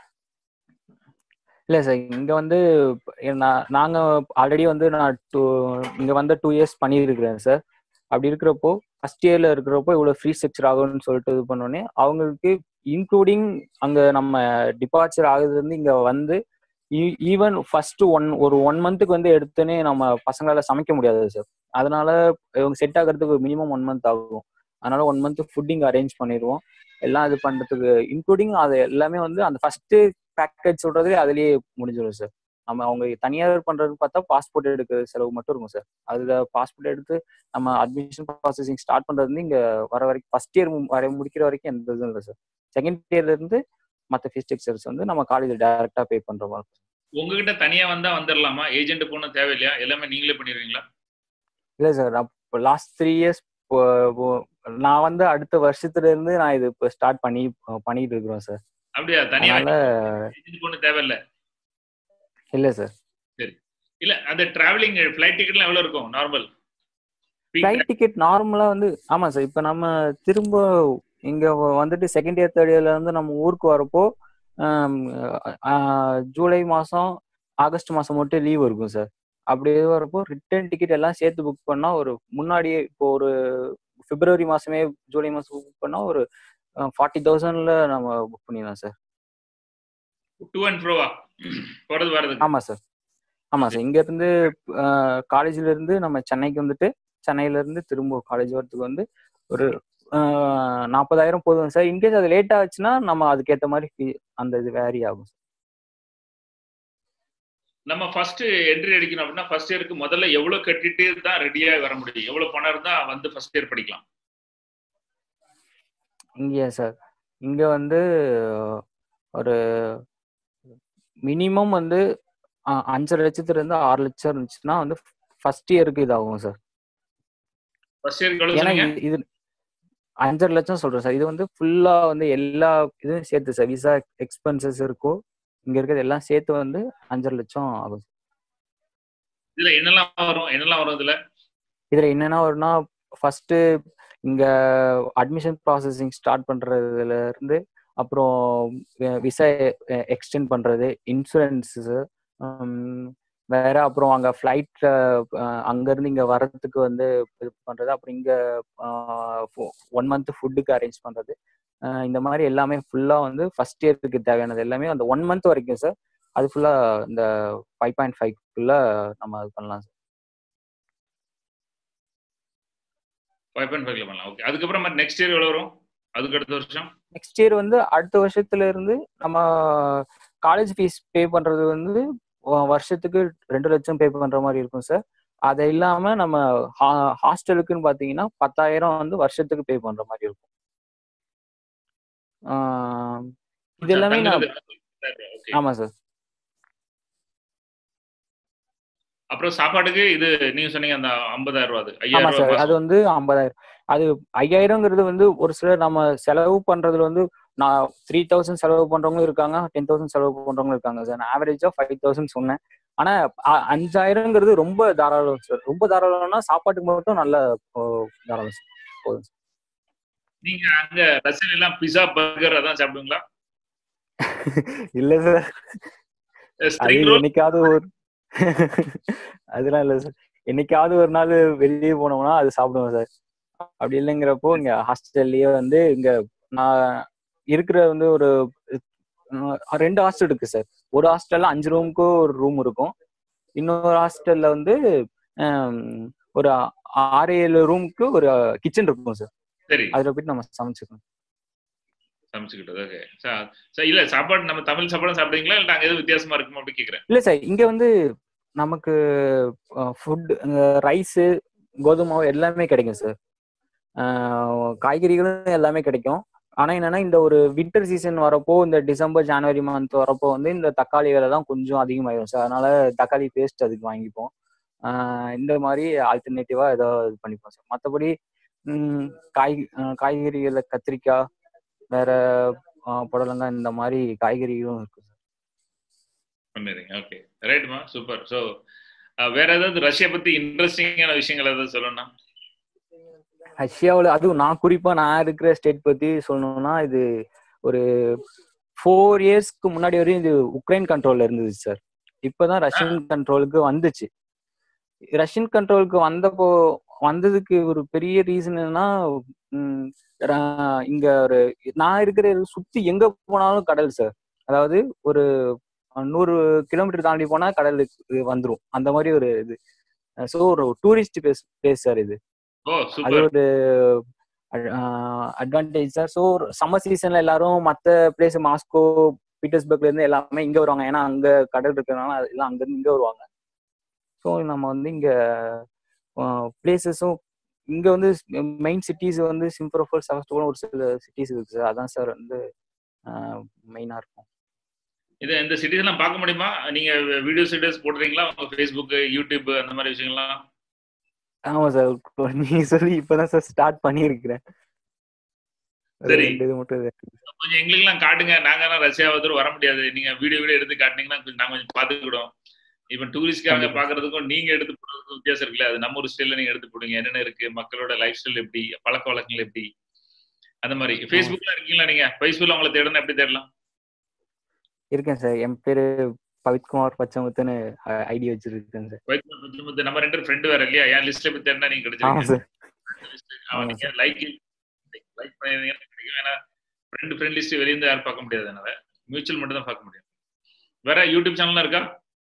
இல்ல சார் இங்க வந்து நான் நாங்க ஆல்ரெடி வந்து நான் டூ இங்க வந்து டூ இயர்ஸ் பண்ணியிருக்கிறேன் சார் அப்படி இருக்கிறப்போ ஃபர்ஸ்ட் இயர்ல இருக்கிறப்போ இவ்வளவு ஃப்ரீ ஸ்ட்ரக்சர் ஆகும்னு சொல்லிட்டு இது பண்ணோடனே அவங்களுக்கு இன்க்ளூடிங் அங்க நம்ம டிபார்ச்சர் ஆகுதுல இருந்து இங்க வந்து ஈவன் ஃபர்ஸ்ட் ஒன் ஒரு ஒன் மந்த்துக்கு வந்து எடுத்தோன்னே நம்ம பசங்களால சமைக்க முடியாது சார் அதனால இவங்க செட் ஆகிறதுக்கு மினிமம் ஒன் மந்த் ஆகும் அதனால ஒன் மந்த் ஃபுட்டிங் அரேஞ்ச் பண்ணிடுவோம் எல்லாம் இது பண்றதுக்கு இன்க்ளூடிங் அது எல்லாமே வந்து அந்த ஃபர்ஸ்ட் பேக்கேஜ் சொல்றதே அதுலயே முடிஞ்சிடும் சார் நம்ம அவங்க தனியார் பண்றதுன்னு பார்த்தா பாஸ்போர்ட் எடுக்கிற செலவு மட்டும் இருக்கும் சார் அதுல பாஸ்போர்ட் எடுத்து நம்ம அட்மிஷன் ப்ராசஸிங் ஸ்டார்ட் பண்றது வந்து இங்க வர வரைக்கும் ஃபர்ஸ்ட் இயர் வரை முடிக்கிற வரைக்கும் எந்த இதுவும் இல்லை சார் செகண்ட் இயர்ல இருந்து மற்ற ஃபீஸ் ஸ்ட்ரக்சர்ஸ் வந்து நம்ம காலேஜ் டைரக்டா பே பண்ற மாதிரி இருக்கும். உங்ககிட்ட தனியா வந்தா வந்துடலாமா ஏஜென்ட் போகணும் தேவையில்லையா எல்லாமே நீங்களே பண்ணிடுவீங்களா இல்ல சார் நான் லாஸ்ட் த்ரீ இயர்ஸ் நான் வந்து அடுத்த வருஷத்துல இருந்து நான் இது இப்போ ஸ்டார்ட் பண்ணி பண்ணிட்டு இருக்கிறோம் சார் அப்படியா தனியா அதனால ஏஜென்ட் போகணும் தேவையில்ல இல்ல சார் இல்ல அந்த டிராவலிங் ஃபிளைட் டிக்கெட்லாம் எவ்வளவு இருக்கும் நார்மல் ஃப்ளைட் டிக்கெட் நார்மலா வந்து ஆமா சார் இப்போ நம்ம திரும்ப இங்க வ- வந்துட்டு செகண்ட் இயர் தேர்ட் இயர்ல இருந்து நம்ம ஊருக்கு வரப்போ ஆம், ஆ, ஜூலை மாசம் ஆகஸ்ட் மாசம் மட்டும் லீவ் இருக்கும் சார் அப்படி இது வரப்போ ரிட்டர்ன் டிக்கெட் எல்லாம் சேர்த்து புக் பண்ணா ஒரு முன்னாடியே இப்போ ஒரு பிப்ரவரி மாசமே ஜூலை மாசம் புக் பண்ணா ஒரு ஃபார்ட்டி தௌசண்ட்ல நம்ம புக் பண்ணிடலாம் சார் டூ அண்ட் ப்ரோவா போறது வரதுக்கு ஆமா சார் ஆமா சார் இங்க இருந்து காலேஜ்ல இருந்து நம்ம சென்னைக்கு வந்துட்டு சென்னையில இருந்து திரும்ப காலேஜ் வரதுக்கு வந்து ஒரு நாற்பதாயிரம் போதும் சார் இன்கேஸ் அது லேட் ஆச்சுன்னா நம்ம அதுக்கேற்ற மாதிரி fee- அந்த இது வேரி ஆகும் sir. நம்ம ஃபர்ஸ்ட் என்ட்ரி அடிக்கணும் அப்படின்னா ஃபர்ஸ்ட் இயருக்கு முதல்ல எவ்வளவு கட்டிட்டு தான் ரெடியா வர முடியும் எவ்வளவு பணம் இருந்தா வந்து ஃபர்ஸ்ட் இயர் படிக்கலாம் இங்க சார் இங்க வந்து ஒரு மினிமம் வந்து அஹ், அஞ்சரை லட்சத்துல இருந்து ஆறு லட்சம் இருந்துச்சுன்னா வந்து ஃபர்ஸ்ட் இயருக்கு இதாகும் சார் ஃபர்ஸ்ட் இயருக்கு எவ்வளவு ஏன்னா சொன்னீங்க இது இது அஞ்சரை லட்சம் சொல்றேன் சார் இது வந்து ஃபுல்லா வந்து எல்லா இதுவும் சேர்த்து சார் விசா எக்ஸ்பென்சஸ் இருக்கும் இங்க இருக்கிறது எல்லாம் சேர்த்து வந்து அஞ்சரை லட்சம் ஆகும் இதுல என்னெல்லாம் வரும் என்னெல்லாம் வரும் இதுல இதுல என்னன்னா வரும்னா ஃபர்ஸ்ட் இங்க அட்மிஷன் ப்ராசஸிங் ஸ்டார்ட் பண்றதுல இருந்து அப்புறம் விசா எக்ஸ்டெண்ட் பண்றது இன்சூரன்ஸஸ் வேற அப்புறம் அங்க ஃப்ளைட்ல அங்க இருந்து இங்க வர்றதுக்கு வந்து இது பண்றது அப்புறம் இங்க ஒன் மந்த் ஃபுட்டுக்கு அரேஞ்ச் பண்றது அஹ் இந்த மாதிரி எல்லாமே ஃபுல்லா வந்து ஃபர்ஸ்ட் இயருக்கு தேவையானது எல்லாமே அந்த ஒன் மந்த் வரைக்கும் சார் அது ஃபுல்லா இந்த ஃபைவ் பாயிண்ட் ஃபைவ்க்குள்ள நம்ம அது பண்ணலாம் சார் ஃபைவ் பாயிண்ட் ஃபைவ்ல பண்ணலாம் ஓகே அதுக்கப்புறம் நெக்ஸ்ட் இயர் எவ்வளோ வரும் அதுக்கு அடுத்த வருஷம் நெக்ஸ்ட் இயர் வந்து அடுத்த வருஷத்துல இருந்து நம்ம காலேஜ் ஃபீஸ் பே பண்றது வந்து வ- வருஷத்துக்கு ரெண்டு லட்சம் பே பண்ற மாதிரி இருக்கும் சார் அது இல்லாம நம்ம ஹாஸ்டலுக்குன்னு பாத்தீங்கன்னா பத்தாயிரம் வந்து வருஷத்துக்கு பே பண்ற மாதிரி இருக்கும் ஆஹ் இது எல்லாமே நான் ஓகே ஆமா சார் அப்புறம் சாப்பாடுக்கு இது நீங்க சொன்னீங்க அந்த ஐம்பதாயிரம் ரூபா அது ஆமா ஐயாயிரம் சார் ரூபாய் அது வந்து ஐம்பதாயிரம் அது ஐயாயிரங்கிறது வந்து ஒரு சிலர் நம்ம செலவு பண்றதுல வந்து நான் த்ரீ தௌசண்ட் செலவு பண்றவங்களும் இருக்காங்க டென் தௌசண்ட் செலவு பண்றவங்களும் இருக்காங்க சார் நான் ஆவரேஜா ஃபைவ் தௌசண்ட் சொன்னேன் ஆனா அ- அஞ்சாயிரங்கிறது ரொம்ப தாராளம் சார் ரொம்ப தாராளம்னா சாப்பாட்டுக்கு மட்டும் நல்ல ஓ, தாராளம் சார் போதும் சார் நீங்க அங்க ரஷ்யன் எல்லாம் பிஸா பர்கர் அதான் சாப்பிடுவீங்களா இல்ல சார் அது ஸ்ப்ரிங் ரோல் என்னைக்காவது ஒரு அதெல்லாம் இல்ல சார் என்னைக்காவது ஒரு நாள் வெளியே போனோம்னா அது சாப்பிடுவோம் சார் அப்படி இல்லைங்கிறப்போ இங்க ஹாஸ்டல்லயே வந்து இங்க நான் இருக்கிற வந்து ஒரு அஹ், ரெண்டு ஹாஸ்டல் இருக்கு சார் ஒரு ஹாஸ்டல்ல அஞ்சு ரூமுக்கு ஒரு ரூம் இருக்கும் இன்னொரு ஹாஸ்டல்ல வந்து ஹம், ஒரு ஆறு ஏழு ரூமுக்கு ஒரு கிச்சன் இருக்கும் சார் சரி அதுல போயிட்டு நம்ம சமைச்சுக்கணும் சமைச்சுக்கிட்டது ஓகே இல்ல சாப்பாடு நம்ம தமிழ் சாப்பாடு சாப்பிடுவீங்களா இல்ல நாங்க எதுவும் வித்தியாசமா இருக்குமா அப்படி கேக்குறேன் இல்ல சார் இங்க வந்து நமக்கு ஃபுட் ரைஸு கோதுமை மாவு எல்லாமே கிடைக்கும் சார் காய்கறிகளும் எல்லாமே கிடைக்கும் ஆனா என்னன்னா இந்த ஒரு வின்டர் சீசன் வரப்போ இந்த டிசம்பர் ஜனவரி மந்த் வரப்போ வந்து இந்த தக்காளி விலை தான் கொஞ்சம் அதிகமாயிடும் சார் அதனால தக்காளி பேஸ்ட் அதுக்கு வாங்கிப்போம் ஆஹ் இந்த மாதிரி ஆல்டர்னேட்டிவா ஏதோ இது பண்ணிப்போம் சார் மற்றபடி காய் ஆஹ் காய்கறிகள்ல கத்திரிக்காய் வேற ஆஹ் புடலங்காய் இந்த மாதிரி காய்கறிகளும் இருக்கு சார் பண்ணிடுறீங்க ஓகே ரைட்மா சூப்பர் ஸோ வேற ஏதாவது ரஷ்யா பத்தி இன்ட்ரெஸ்டிங்கான விஷயங்கள் ஏதாவது சொல்லணும் ரஷ்யாவில் அதுவும் நான் குறிப்பா நான் இருக்கிற ஸ்டேட் பத்தி சொல்லணும்னா இது ஒரு ஃபோர் இயர்ஸ்க்கு முன்னாடி வரையும் இது உக்ரைன் கண்ட்ரோல்ல இருந்தது சார் இப்பதான் ரஷ்யன் கண்ட்ரோலுக்கு வந்துச்சு ரஷ்யன் கண்ட்ரோலுக்கு வந்தப்போ வந்ததுக்கு ஒரு பெரிய ரீசன் என்னன்னா ம், ர- இங்க ஒரு நான் இருக்கிற சுத்தி எங்க போனாலும் கடல் சார் அதாவது ஒரு நூறு கிலோமீட்டர் தாண்டி போனா கடலுக்கு வந்துரும் அந்த மாதிரி ஒரு இது ஸோ ஒரு டூரிஸ்ட் பிளேஸ் பிளேஸ் சார் இது ஓ அது சூப்பர் ஒரு அட்வான்டேஜ் சார் ஸோ சம்மர் சீசன்ல எல்லாரும் மற்ற பிளேஸ் மாஸ்கோ பீட்டர்ஸ்பர்க்ல இருந்து எல்லாமே இங்க வருவாங்க ஏன்னா அங்க கடல் இருக்கிறதுனால அது எல்லாம் அங்க இருந்து இங்க வருவாங்க ஸோ நம்ம வந்து இங்க பிளேசஸும் இங்க வந்து மெயின் சிட்டிஸ் வந்து சிம்ஃபரோஃபோல் செவஸ்டோல் ஒரு சில சிட்டிஸ் இருக்கு சார் அதான் சார் வந்து மெயினா இருக்கும் இது இந்த சிட்டிஸ் எல்லாம் பார்க்க முடியுமா நீங்க வீடியோஸ் வீடியோஸ் போடுறீங்களா உங்க ஃபேஸ்புக் யூடியூப் அந்த மாதிரி விஷயங்கள்லாம் ஆமா சார் நீங்க சொல்லி இப்பதான் சார் ஸ்டார்ட் பண்ணியிருக்கிறேன் ஒரு சரி. ரெண்டு இது மட்டும் இருக்கு. கொஞ்சம் எங்களுக்கெல்லாம் காட்டுங்க நாங்கலாம் ரஷ்யா வந்து வர முடியாது நீங்க வீடியோ வீடியோ எடுத்து காட்டினீங்கன்னா கொஞ்சம் நாங்க கொஞ்சம் பாத்துக்கிடுவோம் இப்ப டூரிஸ்ட்காரங்க கண்டிப்பா. பாக்குறதுக்கும் நீங்க எடுத்து போடுறதுக்கும் வித்தியாசம் இருக்குல்ல அது நம்ம ஒரு ஸ்டைல்ல நீங்க எடுத்து போடுங்க என்னென்ன இருக்கு மக்களோட லைஃப் ஸ்டைல் எப்படி பழக்க வழக்கங்கள் எப்படி அந்த மாதிரி ஃபேஸ்புக்ல இருக்கீங்களா நீங்க ஃபேஸ்புக்ல உங்களை தேடணும் எப்படி தேடலாம் இருக்கேன் சார் என் பேரு பவித்குமார் பச்சமுத்துன்னு ஐடி வச்சிருக்கேன் சார் வைத்மன் முத்துமுத்து நம்ம ரெண்டு ஃப்ரெண்டு வேற இல்லையா என் லிஸ்ட்ல போய் தேடினா நீங்க ஆமா கிடைச்சிருக்கீங்க சார் அவன் ஆமா நீங்க லைக் லைக் பண்ணிருந்தீங்கன்னா கிடைக்கும் ஏன்னா ஃப்ரெண்டு ஃப்ரெண்ட் லிஸ்ட் வெளிய இருந்து யாரும் பார்க்க முடியாது அதனால மியூச்சுவல் மட்டும் தான் பார்க்க முடியும் வேற யூடியூப் சேனல்லாம் இருக்கா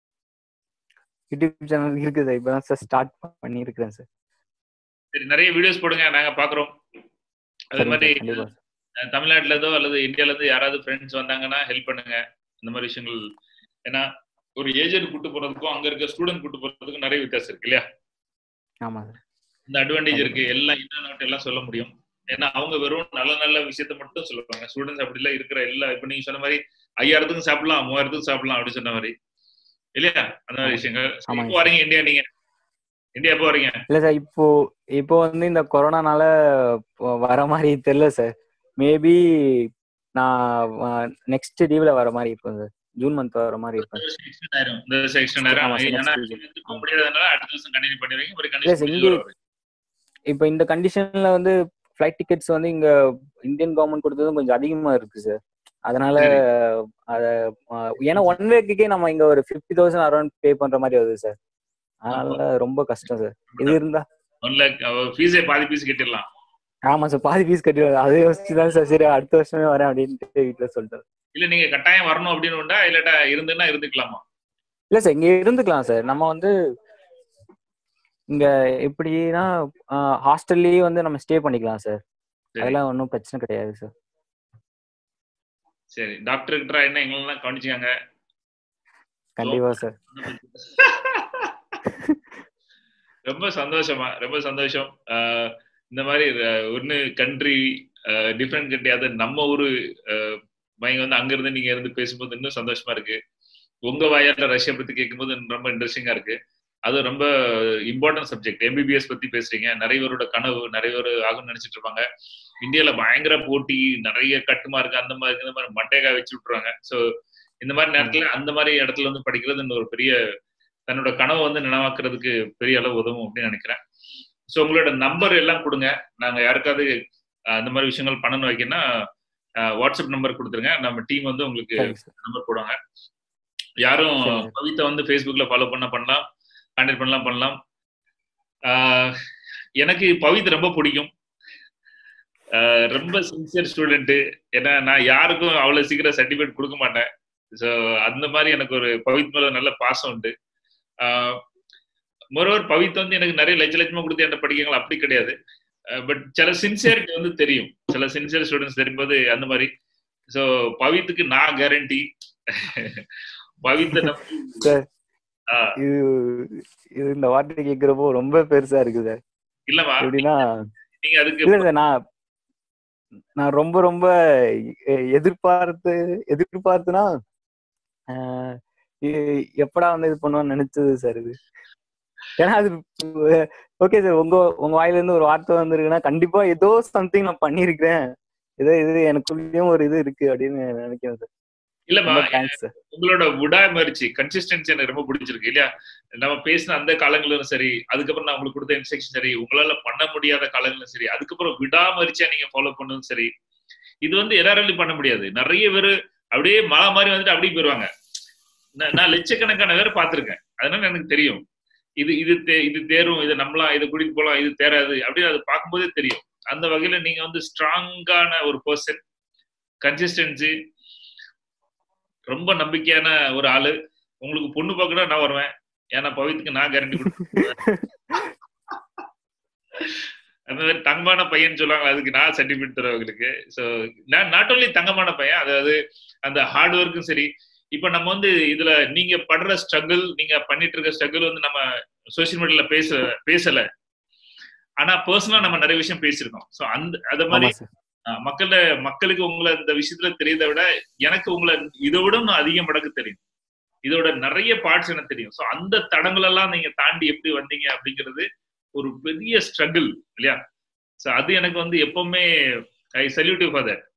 யூடியூப் சேனல் இருக்கு சார் இப்பதான் சார் ஸ்டார்ட் பண்ணியிருக்கிறேன் சார் சரி நிறைய வீடியோஸ் போடுங்க நாங்க பாக்குறோம் அதே சரிங்க மாதிரி சார் கண்டிப்பா சார் அஹ், தமிழ்நாட்டுல இருந்தோ அல்லது இந்தியால இருந்து யாராவது ஃப்ரெண்ட்ஸ் வந்தாங்கன்னா ஹெல்ப் பண்ணுங்க இந்த மாதிரி விஷயங்கள் ஏன்னா ஒரு ஏஜென்ட் கூட்டு போறதுக்கும் அங்க இருக்க ஸ்டூடெண்ட் கூட்டு போறதுக்கும் நிறைய வித்தியாசம் இருக்கு இல்லையா ஆமா சார் இந்த அட்வான்டேஜ் இருக்கு எல்லாம் இன்டர்நெட் எல்லாம் சொல்ல முடியும் ஏன்னா அவங்க வெறும் நல்ல நல்ல விஷயத்த மட்டும் சொல்லுவாங்க ஸ்டூடெண்ட்ஸ் அப்படி இல்ல இருக்கிற எல்லா இப்ப நீங்க சொன்ன மாதிரி ஐயாயிரத்துக்கும் சாப்பிடலாம் மூவாயிரத்துக்கும் சாப்பிடலாம் அப்படி சொன்ன மாதிரி இல்லையா அந்த மாதிரி ஆமா. விஷயங்கள் ஆமாங்க எப்போ வரீங்க இந்தியா நீங்க இந்தியா எப்போ வரீங்க இல்ல சார் இப்போ இப்போ வந்து இந்த கொரோனானால வ- வர மாதிரி தெரியல சார் மேபி நான் நெக்ஸ்ட் லீவ்ல வர மாதிரி இருக்கும் சார் ஜூன் மந்த் வர மாதிரி இருக்கும் எக்ஸ்டெண்ட் ஆயிரும் இந்த வருஷம் எக்ஸ்டெண்ட் ஆயிரும் ஆமா சார், ஏன்னா next week. நீங்க வந்து போக முடியாதனால அடுத்த வருஷம் கண்டினியூ பண்ணிடுவீங்க ஒரு இல்ல சார், இங்கே- கண்டிஷன் இப்போ இந்த கண்டிஷன்ல வந்து ஃப்ளைட் டிக்கெட்ஸ் வந்து இங்க இந்தியன் கவர்மெண்ட் கொடுத்ததும் கொஞ்சம் அதிகமா இருக்கு சார் அதனால சரி. அத அஹ், ஏன்னா ஒன் வேக்குக்கே நம்ம இங்க ஒரு ஃபிஃப்டி தௌசண்ட் அரௌண்ட் பே பண்ற மாதிரி வருது சார் அதனால ரொம்ப கஷ்டம் சார் இது இருந்தா ஒன் லேக் ஃபீஸே பாதி ஃபீஸ் கட்டிடலாம் ஆமா சார் பாதி ஃபீஸ் கட்டிடுவாங்க அதை யோசிச்சு தான் சார் சரி அடுத்த வருஷமே வரேன் அப்படின்ட்டு வீட்டுல சொல்லிட்டாரு இல்ல நீங்க கட்டாயம் வரணும் அப்படின்னு உண்டா இல்லாட்டா இருந்துன்னா இருந்துக்கலாமா இல்ல சார் இங்க இருந்துக்கலாம் சார் நம்ம வந்து இங்க எப்படின்னா ஹாஸ்டல்லயே வந்து நம்ம ஸ்டே பண்ணிக்கலாம் சார் சரி. அதெல்லாம் ஒன்றும் பிரச்சனை கிடையாது சார் சரி டாக்டர் கிட்ட என்ன எங்களெல்லாம் கவனிச்சாங்க கண்டிப்பா சார் ரொம்ப சந்தோஷமா ரொம்ப சந்தோஷம் ஆஹ் இந்த மாதிரி ஒன்னு கண்ட்ரி டிஃப்ரெண்ட் கண்ட்ரி அது நம்ம ஊரு ஆஹ் பையங்க வந்து அங்க இருந்து நீங்க இருந்து பேசும்போது இன்னும் சந்தோஷமா இருக்கு உங்க வாயால ரஷ்யா பத்தி கேட்கும்போது ரொம்ப இன்ட்ரெஸ்டிங்கா இருக்கு அது ரொம்ப இம்பார்ட்டன்ட் சப்ஜெக்ட் எம்பிபிஎஸ் பத்தி பேசுறீங்க நிறைய பேரோட கனவு நிறைய பேர் ஆகும்னு நினைச்சிட்டு இருப்பாங்க இந்தியால பயங்கர போட்டி நிறைய கட்டுமா இருக்கு அந்த மாதிரி இருக்கு, இந்த மாதிரி மட்டையக்கா வச்சு விட்டுருவாங்க சோ இந்த மாதிரி நேரத்துல அந்த மாதிரி இடத்துல வந்து படிக்கிறது இன்னும் ஒரு பெரிய தன்னோட கனவை வந்து நினைவாக்குறதுக்கு பெரிய அளவு உதவும் அப்படின்னு நினைக்கிறேன் ஸோ உங்களோட நம்பர் எல்லாம் கொடுங்க நாங்க யாருக்காவது அஹ், இந்த மாதிரி விஷயங்கள் பண்ணணும் வைக்கணும்னா அஹ், வாட்ஸ்அப் நம்பர் கொடுத்துருங்க நம்ம டீம் வந்து உங்களுக்கு சரிங்க சார் நம்பர் போடுவாங்க யாரும் சரிங்க. கவிதா வந்து ஃபேஸ்புக்ல ஃபாலோ பண்ண பண்ணலாம் கான்டாக்ட் பண்ணலாம் பண்ணலாம் ஆஹ் எனக்கு பவித் ரொம்ப பிடிக்கும் ஆஹ் ரொம்ப சின்சியர் ஸ்டூடெண்ட் ஏன்னா நான் யாருக்கும் அவ்வளவு சீக்கிரம் சர்டிஃபிகேட் கொடுக்க மாட்டேன் ஸோ அந்த மாதிரி எனக்கு ஒரு பவித் மேல நல்ல பாசம் உண்டு மொரோவர் பவித் வந்து எனக்கு நிறைய லட்ச லட்சமா கொடுத்து என்ன படிக்கங்களா அப்படி கிடையாது பட் சில சின்சியரிட்டி வந்து தெரியும் சில சின்சியர் ஸ்டூடெண்ட்ஸ் தெரியும்போது அந்த மாதிரி ஸோ பவித்துக்கு நான் கேரண்டி பவித்த நம்பி சார் ஆஹ் இது இது இந்த வார்த்தை கேட்கிறப்போ ரொம்ப பெருசா இருக்கு சார் இல்லம்மா எப்படின்னா நீங்க அதுக்கு இல்ல சார் நான் நான் ரொம்ப ரொம்ப எ- எதிர்பார்த்து எதிர்பார்த்துனா ஆஹ் எ- எப்படா வந்து இது பண்ணுவான்னு நினைச்சது சார் இது ஏன்னா அது ஓகே சார் உங்க உங்க வாயில இருந்து ஒரு வார்த்தை வந்திருக்குன்னா கண்டிப்பா ஏதோ சம்திங் நான் பண்ணிருக்கிறேன் ஏதோ இது எனக்குள்ளேயும் ஒரு இது இருக்கு அப்படின்னு நினைக்கிறேன் சார் இல்லம்மா ரொம்ப தேங்க்ஸ் சார் உங்களோட விடாமுயற்சி கன்சிஸ்டன்சி எனக்கு ரொம்ப பிடிச்சிருக்கு இல்லையா நம்ம பேசின அந்த காலங்களும் சரி அதுக்கப்புறம் நான் உங்களுக்கு கொடுத்த இன்ஸ்ட்ரக்ஷன் சரி உங்களால பண்ண முடியாத காலங்களும் சரி அதுக்கப்புறம் விடாமுயற்சியா நீங்க ஃபாலோ பண்ணதும் சரி இது வந்து எல்லாராலையும் பண்ண முடியாது நிறைய பேர் அப்படியே மழை மாதிரி வந்துட்டு அப்படியே போயிருவாங்க நான் நான் லட்சக்கணக்கான பேர் பார்த்திருக்கேன் அதனால எனக்கு தெரியும் இது இது தே- இது தேரும் இது நம்பலாம் இது குடிக்கு போலாம் இது தேராது அப்படின்னு அது பார்க்கும்போதே தெரியும் அந்த வகையில நீங்க வந்து ஸ்ட்ராங்கான ஒரு பர்சன் கன்சிஸ்டன்சி ரொம்ப நம்பிக்கையான ஒரு ஆளு உங்களுக்கு பொண்ணு பார்க்கணும் நான் வருவேன் ஏன்னா பவித்துக்கு நான் கேரண்டி கொடுப்பேன் அந்த மாதிரி தங்கமான பையன் சொல்லுவாங்க அதுக்கு நான் சர்டிபிகேட் தருவேன் உங்களுக்கு ஸோ நான் நாட் ஓன்லி தங்கமான பையன் அதாவது அந்த ஹார்ட் ஒர்க்கும் சரி இப்ப நம்ம வந்து இதுல நீங்க படுற ஸ்ட்ரகிள் நீங்க பண்ணிட்டு இருக்க ஸ்ட்ரகிள் வந்து நம்ம சோசியல் மீடியால பேச பேசல ஆனா பர்சனலா நம்ம நிறைய விஷயம் பேசியிருக்கோம் ஸோ அந்த அத மாதிரி ஆமா சார் ஆஹ் மக்கள மக்களுக்கு உங்களை இந்த விஷயத்துல தெரியறதை விட எனக்கு உங்களை இதை விட இன்னும் அதிக மடங்கு தெரியும் இதோட நிறைய பார்ட்ஸ் எனக்கு தெரியும் ஸோ அந்த தடங்கள் எல்லாம் நீங்க தாண்டி எப்படி வந்தீங்க அப்படிங்கிறது ஒரு பெரிய ஸ்ட்ரகிள் இல்லையா ஸோ அது எனக்கு வந்து எப்பவுமே ஐ சல்யூட்டிவ் ஃபார் தட்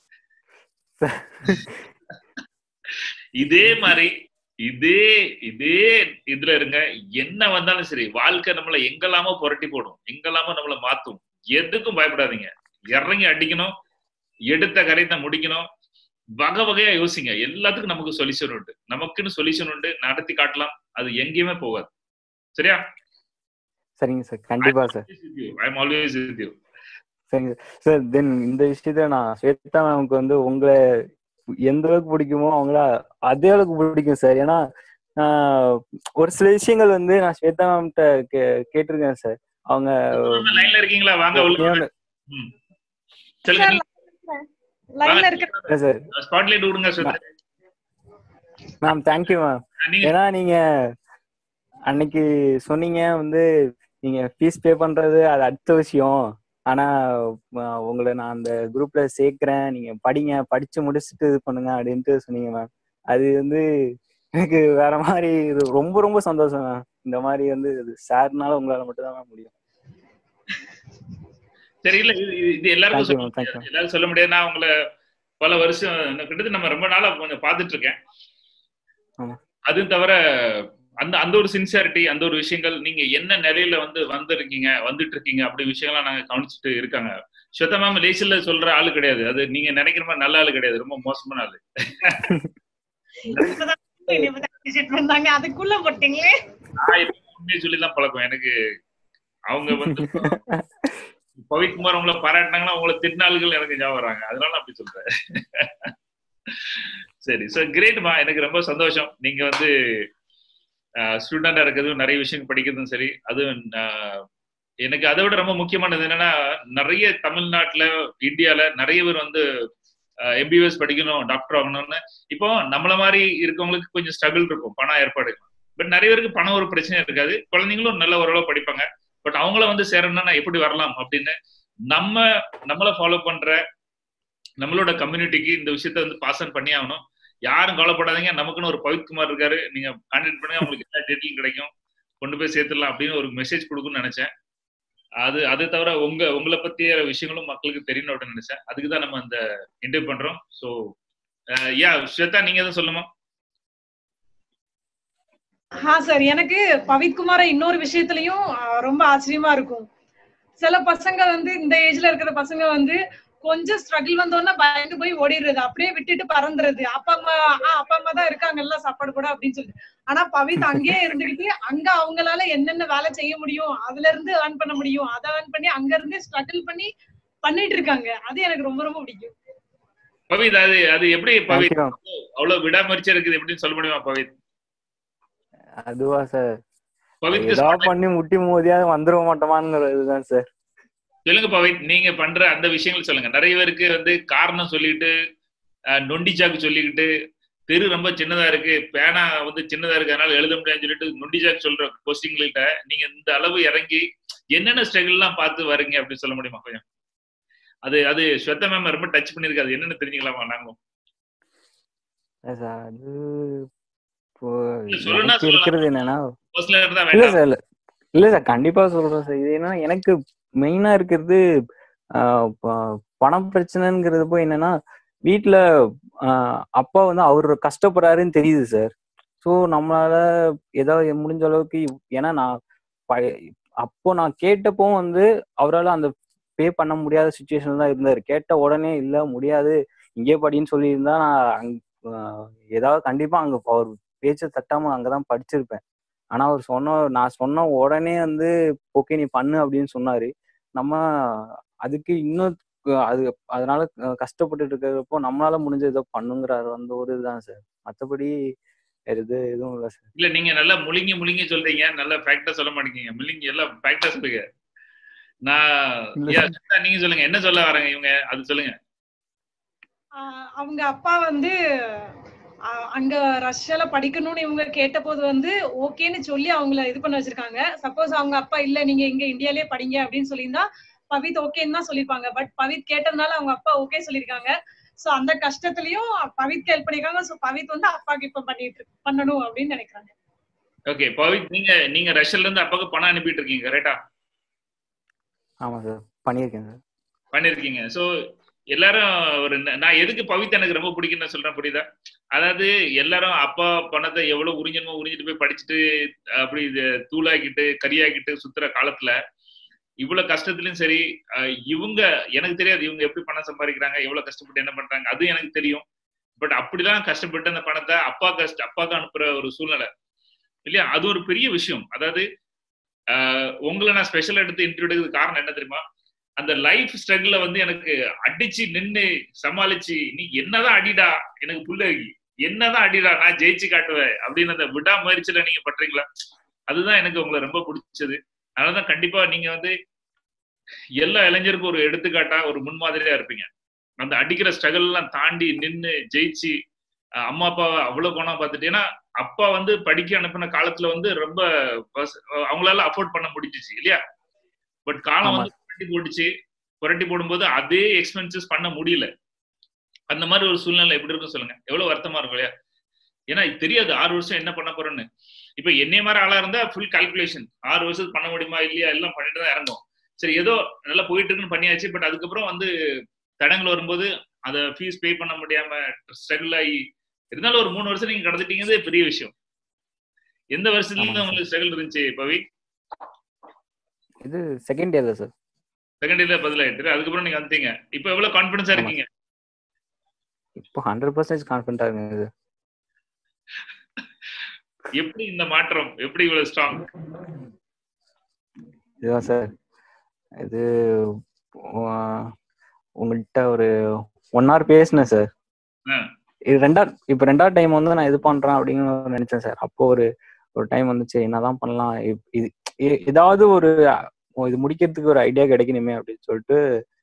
இதே மாதிரி இதே இதே இதுல இருங்க என்ன வந்தாலும் சரி வாழ்க்கை நம்மள எங்கெல்லாமோ புரட்டி போடும் எங்கெல்லாமோ நம்மள மாத்தும் எதுக்கும் பயப்படாதீங்க இறங்கி அடிக்கணும் எடுத்த கரையத்தை முடிக்கணும் வகை வகையா யோசிங்க எல்லாத்துக்கும் நமக்கு சொல்யூஷன் உண்டு நமக்குன்னு சொல்யூஷன் உண்டு நடத்தி காட்டலாம் அது எங்கேயுமே போகாது சரியா சரிங்க சார் கண்டிப்பா sir I am always with you சரிங்க சார் தென் இந்த விஷயத்த நான் ஸ்வேதா மேம்க்கு வந்து உங்களை எந்த அளவுக்கு பிடிக்குமோ அவங்கள அதே அளவுக்கு பிடிக்கும் சார் ஏன்னா ஆஹ், ஒரு சில விஷயங்கள் வந்து நான் ஸ்வேதா மேம்கிட்ட கே கேட்டிருக்கேன் சார் அவங்க லைன்ல இருக்கீங்களா வாங்க உள்ள வாங்க. ம். சொல்லுங்க லைன்ல இருக்க இல்ல சார் ஸ்பாட்லைட் விடுங்க சுதா. மேம் தேங்க்யூ மேம் நீங்க ஏன்னா நீங்க அன்னைக்கு சொன்னீங்க வந்து நீங்க ஃபீஸ் பே பண்றது அது அடுத்த விஷயம் ஆனா அஹ், உங்களை நான் அந்த குரூப்ல சேர்க்கிறேன் நீங்க படிங்க படிச்சு முடிச்சுட்டு இது பண்ணுங்க அப்படின்ட்டு சொன்னீங்க மேம் அது வந்து எனக்கு வேற மாதிரி இது ரொம்ப ரொம்ப சந்தோஷம் மேம் இந்த மாதிரி வந்து சார்னால உங்களால மட்டும் தான் மேம் முடியும் சரி இல்ல இது இது- இது எல்லாருக்கும் தேங்க்யூ சொல்ல மேம் தேங்க்யூ முடியாது எல்லாரும் சொல்ல முடியாது நான் உங்களை பல வருஷம் இன்னும் கிட்டத்தட்ட நம்ம ரொம்ப நாளா கொஞ்சம் பார்த்துட்டு இருக்கேன் ஆமா. அது தவிர அந்த அந்த ஒரு சின்சியாரிட்டி அந்த ஒரு விஷயங்கள் நீங்க என்ன நிலையில வந்து வந்திருக்கீங்க வந்துட்டு இருக்கீங்க அப்படி விஷயங்கள்லாம் நாங்க கவனிச்சுட்டு இருக்காங்க ஸ்வேதா மேம் லேசில சொல்ற ஆளு கிடையாது அது நீங்க நினைக்கிற மாதிரி நல்ல ஆளு கிடையாது ரொம்ப மோசமான ஆளு இப்பதான் இப்பதான் பேசிட்டு இருந்தாங்க அதுக்குள்ள போட்டீங்களே நான் எப்பவும் உண்மையை சொல்லி தான் பழக்கம் எனக்கு அவங்க வந்து பவித்குமார் உங்களை பாராட்டினாங்கன்னா உங்களை திட்டினாள்கள் எனக்கு ஞாபகம் வராங்க அதனால நான் அப்படி சொல்றேன் சரி சோ கிரேட்மா எனக்கு ரொம்ப சந்தோஷம் நீங்க வந்து ஸ்டூடெண்டா இருக்கிறதும் நிறைய விஷயம் படிக்கிறதும் சரி அதுவும் ஆஹ், எனக்கு அதை விட ரொம்ப முக்கியமானது என்னன்னா நிறைய தமிழ்நாட்டுல இந்தியால நிறைய பேர் வந்து எம்பிபிஎஸ் படிக்கணும் டாக்டர் ஆகணும்னு இப்போ நம்மள மாதிரி இருக்கவங்களுக்கு கொஞ்சம் ஸ்ட்ரகிள் இருக்கும் பணம் ஏற்பாடு பட் நிறைய பேருக்கு பணம் ஒரு பிரச்சனை இருக்காது குழந்தைங்களும் நல்ல ஓரளவு படிப்பாங்க பட் அவங்கள வந்து சேரணும்னா எப்படி வரலாம் அப்படின்னு நம்ம நம்மள ஃபாலோ பண்ற நம்மளோட கம்யூனிட்டிக்கு இந்த விஷயத்த வந்து பாஸ் ஆன் பண்ணி ஆகணும் யாரும் கவலைப்படாதீங்க நமக்குன்னு ஒரு பவித்குமார் இருக்காரு நீங்க கான்டாக்ட் பண்ணுங்க உங்களுக்கு எல்லா டீட்டெயிலும் கிடைக்கும் கொண்டு போய் சேர்த்துடலாம் அப்படின்னு ஒரு மெசேஜ் கொடுக்கணும்னு நினைச்சேன் அது அது தவிர உங்க உங்களை பத்திய விஷயங்களும் மக்களுக்கு தெரியணும் அப்படின்னு நினைச்சேன் அதுக்கு தான் நம்ம அந்த இன்டர்வியூ பண்றோம் ஸோ யா ஸ்வேதா நீங்க எதுவும் சொல்லுமா ஆ சார் எனக்கு பவித்குமார இன்னொரு விஷயத்துலயும் ஆ, ரொம்ப ஆச்சரியமா இருக்கும் சில பசங்க வந்து இந்த ஏஜ்ல இருக்கிற பசங்க வந்து கொஞ்சம் ஸ்ட்ரகிள் வந்தோன்னா பயந்து போய் ஓடிடுறது அப்படியே விட்டுட்டு பறந்துறது அப்பா அம்மா ஆ, அப்பா அம்மா தான் இருக்காங்கல்ல சாப்பாடு கூட அப்படின்னு சொல்லிட்டு ஆனா பவித் அங்கேயே இருந்துகிட்டு அங்க அவங்களால என்னென்ன வேலை செய்ய முடியும் அதுல இருந்து earn பண்ண முடியும் அதை earn பண்ணி அங்க இருந்து ஸ்ட்ரகிள் பண்ணி பண்ணிட்டு இருக்காங்க அது எனக்கு ரொம்ப ரொம்ப பிடிக்கும் பவித் அது அது எப்படி பவித் தேங்க்யூ அவ்வளவு விடாமுயற்சி இருக்குது எப்படின்னு சொல்ல முடியுமா பவித் அதுவா சார் பவித் ஏதாவது பண்ணி முட்டி மோதியாவது வந்துட மாட்டோமாங்கிறதுதான் சார் சொல்லுங்க பவித் நீங்க பண்ற அந்த விஷயங்கள் சொல்லுங்க நிறைய பேருக்கு வந்து காரணம் சொல்லிட்டு அஹ், நொண்டிச்சாக்கு சொல்லிக்கிட்டு தெரு ரொம்ப சின்னதா இருக்கு பேனா வந்து சின்னதா இருக்கு அதனால எழுத முடியாதுன்னு சொல்லிட்டு நொண்டிச்சாக்கு சொல்ற கொஸ்டின்கிட்ட நீங்க இந்த அளவு இறங்கி என்னென்ன ஸ்ட்ரகிள் எல்லாம் பார்த்து வரீங்க அப்படின்னு சொல்ல முடியுமா கொஞ்சம் அது அது ஸ்வெத்த மேம் ரொம்ப டச் பண்ணிருக்காது என்னன்னு தெரிஞ்சுக்கலாமா நாங்களும் சார் அது இப்போ இல்ல, சொல்லணும்னா எனக்கு இருக்கிறது என்னன்னா பர்சனலா இருந்தா இல்ல வேண்டாம் சார் இல்ல இல்ல சார் கண்டிப்பா சொல்றேன் சார் இது என்னன்னா எனக்கு மெயினா இருக்கிறது ஆஹ் ப- பணம் பிரச்சனைங்கிறது போய் என்னன்னா வீட்ல ஆஹ் அப்பா வந்து அவர் கஷ்டப்படுறாருன்னு தெரியுது சார் ஸோ நம்மளால ஏதாவது முடிஞ்ச அளவுக்கு இவ்- ஏன்னா நான் ப- அப்போ நான் கேட்டப்போ வந்து அவரால் அந்த பே பண்ண முடியாத சுச்சுவேஷன் தான் இருந்தாரு கேட்ட உடனே இல்ல முடியாது இங்கே படின்னு சொல்லியிருந்தா நான் அங்க ஆஹ் ஏதாவது கண்டிப்பா அங்க அவர் பேச்சை தட்டாம அங்கதான் படிச்சிருப்பேன் ஆனா அவர் சொன்ன நான் சொன்ன உடனே வந்து ஓகே நீ பண்ணு அப்படின்னு சொன்னாரு நம்ம அதுக்கு இன்னும் க- அது அதனால க- கஷ்டப்பட்டுட்டு இருக்கிறப்போ நம்மளால முடிஞ்ச ஏதோ பண்ணுங்கிறாரு அந்த ஒரு இதுதான் சார் மத்தபடி வேற இது எதுவும் இல்லை சார் இல்ல நீங்க நல்லா முழுங்கி முழுங்கி சொல்றீங்க நல்லா ஃபேக்டா சொல்ல மாட்டேங்க முழுங்கி எல்லாம் ஃபேக்டா சொல்லுங்க நான் இல்ல yeah, ஸ்வேதா, நீங்க சொல்லுங்க என்ன சொல்ல வராங்க இவங்க அது சொல்லுங்க ஆஹ் அவங்க அப்பா வந்து ஆஹ் அங்க ரஷ்யால படிக்கணும்னு இவங்க கேட்டபோது வந்து ஓகேன்னு சொல்லி அவங்கள இது பண்ண வச்சிருக்காங்க சப்போஸ் அவங்க அப்பா இல்ல நீங்க இங்க இந்தியாலயே படிங்க அப்படின்னு சொல்லியிருந்தா பவித் ஓகேன்னு தான் சொல்லியிருப்பாங்க பட் பவித் கேட்டதுனால அவங்க அப்பா ஓகே சொல்லியிருக்காங்க சோ அந்த கஷ்டத்துலயும் பவித் ஹெல்ப் பண்ணிருக்காங்க சோ பவித் வந்து அப்பாக்கு இப்ப பண்ணிட்டு இருக்கு- பண்ணணும் அப்படின்னு நினைக்கிறாங்க ஓகே பவித் நீங்க நீங்க ரஷ்யால இருந்து அப்பாவுக்கு பணம் அனுப்பிட்டு இருக்கீங்க கரெக்டா ஆமா சார் பண்ணியிருக்கேன் சார் பண்ணிருக்கீங்க சோ எல்லாரும் ஒரு ந- நான் எதுக்கு பவித் எனக்கு ரொம்ப பிடிக்கும்னு சொல்றேன் புரியுதா அதாவது எல்லாரும் அப்பா பணத்தை எவ்வளவு உறிஞ்சணுமோ உறிஞ்சிட்டு போய் படிச்சுட்டு அப்படி இது தூளாக்கிட்டு கரியாக்கிட்டு சுத்துற காலத்துல இவ்வளவு கஷ்டத்துலயும் சரி அஹ் இவங்க எனக்கு தெரியாது இவங்க எப்படி பணம் சம்பாதிக்கிறாங்க எவ்வளவு கஷ்டப்பட்டு என்ன பண்றாங்க அது எனக்கு தெரியும் பட் அப்படிலாம் கஷ்டப்பட்டு அந்த பணத்தை அப்பா கஷ்ட அப்பாவுக்கு அனுப்புற ஒரு சூழ்நிலை இல்லையா அது ஒரு பெரிய விஷயம் அதாவது ஆஹ் உங்களை நான் ஸ்பெஷல் எடுத்து இன்டர்வியூ எடுக்கிறது காரணம் என்ன தெரியுமா அந்த லைஃப் ஸ்ட்ரகிள வந்து எனக்கு அடிச்சு நின்னு சமாளிச்சு நீ என்னதான் அடிடா எனக்கு புள்ளகி என்னதான் அடிடா நான் ஜெயிச்சு காட்டுவேன் அப்படின்னு அந்த விடாமுயற்சியில நீங்க பண்றீங்களா அதுதான் எனக்கு உங்களை ரொம்ப பிடிச்சது அதனாலதான் கண்டிப்பா நீங்க வந்து எல்லா இளைஞருக்கும் ஒரு எடுத்துக்காட்டா ஒரு முன்மாதிரியா இருப்பீங்க அந்த அடிக்கிற ஸ்ட்ரகிள் எல்லாம் தாண்டி நின்னு ஜெயிச்சு அஹ் அம்மா அப்பாவை அவ்வளவு குணம் பார்த்துட்டு ஏன்னா அப்பா வந்து படிக்க அனுப்பின காலத்துல வந்து ரொம்ப வச- அவங்களால அஃபோர்ட் பண்ண முடிஞ்சிச்சு இல்லையா பட் காலம் ஆமா வந்து புரட்டி போட்டுச்சு புரட்டி போடும்போது அதே எக்ஸ்பென்சஸ் பண்ண முடியல அந்த மாதிரி ஒரு சூழ்நிலை எப்படி இருக்கும் சொல்லுங்க எவ்வளவு வருத்தமா இருக்கும் இல்லையா ஏன்னா இது தெரியாது ஆறு வருஷம் என்ன பண்ண போறோம்னு இப்ப என்னைய மாதிரி ஆளா இருந்தா ஃபுல் கால்குலேஷன் ஆறு வருஷத்துக்கு பண்ண முடியுமா இல்லையா எல்லாம் பண்ணிட்டு தான் இறங்கும் சரி ஏதோ நல்லா போயிட்டு இருக்குன்னு பண்ணியாச்சு பட் அதுக்கப்புறம் வந்து தடங்கள் வரும்போது அதை ஃபீஸ் பே பண்ண முடியாம ஸ்ட்ரகிள் ஆகி இருந்தாலும் ஒரு மூணு வருஷம் நீங்க கடந்துட்டீங்கிறது பெரிய விஷயம் எந்த வருஷத்துல ஆமாங்க இருந்து உங்களுக்கு ஸ்ட்ரகிள் இருந்துச்சு பவி இது செகண்ட் இயர்ல சார் செகண்ட் இயர்ல பதிலாயிட்டு அதுக்கப்புறம் நீங்க வந்துட்டீங்க இப்போ எவ்வளவு கான்பிடன்ஸா ஆமா. இருக்கீங்க இப்போ ஹண்ட்ரட் பர்சன்டேஜ் கான்ஃபிடண்டா இருக்குங்க சார் எப்படி இந்த மாற்றம் எப்படி இவ்வளவு ஸ்ட்ராங் இதுதான் சார் இது உ- உங்கள்கிட்ட ஒரு ஒன் ஹவர் பேசினேன் சார் ஆ. இது ரெண்டா இப்போ ரெண்டாவது டைம் வந்து நான் இது பண்றேன் அப்படின்னு நினைச்சேன் சார் அப்போ ஒரு ஒரு டைம் வந்துச்சு என்னதான் பண்ணலாம் இப்- இது இ- ஏதாவது ஒரு அஹ், இது முடிக்கிறதுக்கு ஒரு ஐடியா கிடைக்கணுமே அப்படின்னு சொல்லிட்டு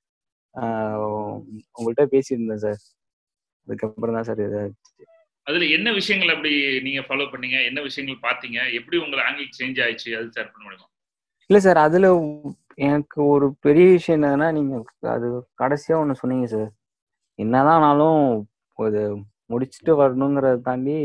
ஆஹ், உங்கள்கிட்ட பேசியிருந்தேன் சார் அதுக்கப்புறம் தான் சார் இது அதுல என்ன விஷயங்கள் அப்படி நீங்க ஃபாலோ பண்ணீங்க என்ன விஷயங்கள் பாத்தீங்க எப்படி உங்க ஆங்கிள் சேஞ்ச் ஆயிடுச்சு அது ஷேர் பண்ண முடியுமா இல்ல சார் அதுல எனக்கு ஒரு பெரிய விஷயம் என்னன்னா நீங்க அது கடைசியா ஒண்ணு சொன்னீங்க சார் என்னதான் ஆனாலும் இது முடிச்சுட்டு வரணுங்கிறத தாண்டி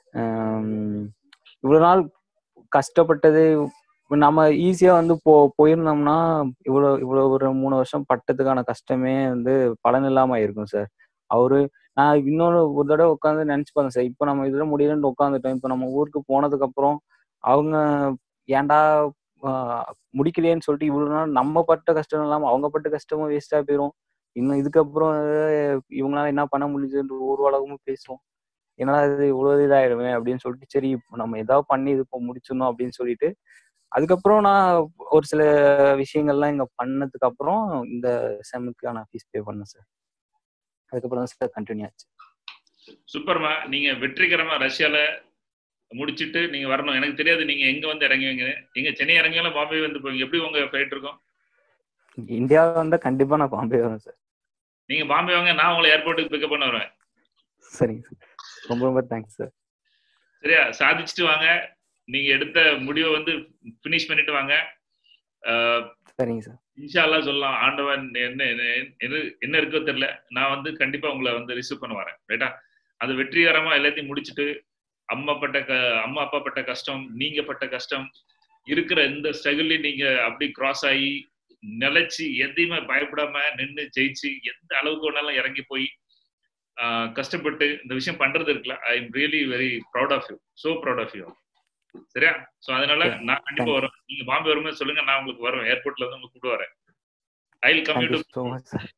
ஆம், இவ்வளவு நாள் கஷ்டப்பட்டது இப்ப நம்ம ஈஸியா வந்து போ போயிருந்தோம்னா இவ்வளவு இவ்வளவு ஒரு மூணு வருஷம் பட்டதுக்கான கஷ்டமே வந்து பலன் இல்லாம இருக்கும் சார் அவரு நான் இன்னொரு ஒரு தடவை உட்காந்து நினைச்சு பார்த்தேன் சார் இப்போ நம்ம இதுல முடியலன்னு உட்காந்துட்டோம் இப்போ நம்ம ஊருக்கு போனதுக்கு அப்புறம் அவங்க ஏன்டா ஆஹ் முடிக்கலையேன்னு சொல்லிட்டு இவ்வளவு நாள் நம்ம பட்ட கஷ்டம் இல்லாம அவங்க பட்ட கஷ்டமும் வேஸ்டா போயிரும் இன்னும் இதுக்கப்புறம் அஹ் இவங்களால என்ன பண்ண முடியுதுன்ற ஒரு உலகமும் பேசும் என்னடா இது இவ்வளவு இதாயிடுமே அப்படின்னு சொல்லிட்டு சரி இப்ப நம்ம ஏதாவது பண்ணி இது இப்போ முடிச்சிடணும் அப்படின்னு சொல்லிட்டு அதுக்கப்புறம் நான் ஒரு சில விஷயங்கள்லாம் இங்க பண்ணதுக்கு அப்புறம் இந்த செம்முக்கு நான் ஃபீஸ் பே பண்ணேன் சார் அதுக்கப்புறம் தான் சார் கண்டினியூ ஆச்சு சூப்பர்மா நீங்க வெற்றிகரமா ரஷ்யால முடிச்சிட்டு நீங்க வரணும் எனக்கு தெரியாது நீங்க எங்க வந்து இறங்குவீங்க எங்க சென்னை இறங்கியாலும் பாம்பே வந்து போவீங்க எப்படி உங்க ஃபிளைட் இருக்கும் இந்தியாவில் வந்தா கண்டிப்பா நான் பாம்பே வரேன் சார் நீங்க பாம்பே வாங்க நான் உங்களை ஏர்போர்ட்டுக்கு பிக்கப் பண்ண வருவேன் சரிங்க சார் ரொம்ப ரொம்ப தேங்க்ஸ் சார் சரியா சாதிச்சுட்டு வாங்க நீங்க எடுத்த முடிவை வந்து ஃபினிஷ் பண்ணிட்டு வாங்க ஆஹ் சரிங்க சார் இன்ஷா அல்லாஹ் சொல்லலாம் ஆண்டவன் என்ன என்ன- என்ன என்ன இருக்கோ தெரியல நான் வந்து கண்டிப்பா உங்களை வந்து ரிசீவ் பண்ண வரேன் ரைட்டா அது வெற்றிகரமா எல்லாத்தையும் முடிச்சுட்டு அம்மா பட்ட க அம்மா அப்பா பட்ட கஷ்டம் நீங்க பட்ட கஷ்டம் இருக்கிற இந்த ஸ்ட்ரகிள்லையும் நீங்க அப்படி கிராஸ் ஆகி நிலைச்சு எதையுமே பயப்படாம நின்று ஜெயிச்சு எந்த அளவுக்கு வேணாலும் இறங்கி போய் ஆஹ் கஷ்டப்பட்டு இந்த விஷயம் பண்றது இருக்குல்ல I am really very proud of you so proud of you சரியா சோ அதனால Yeah. நான் கண்டிப்பா Thank வரேன் நீங்க பாம்பே வரும்போது சொல்லுங்க நான் உங்களுக்கு வருவேன் ஏர்போர்ட்ல இருந்து உங்களுக்கு கூப்பிட்டு வரேன் I will come thank you to so much sir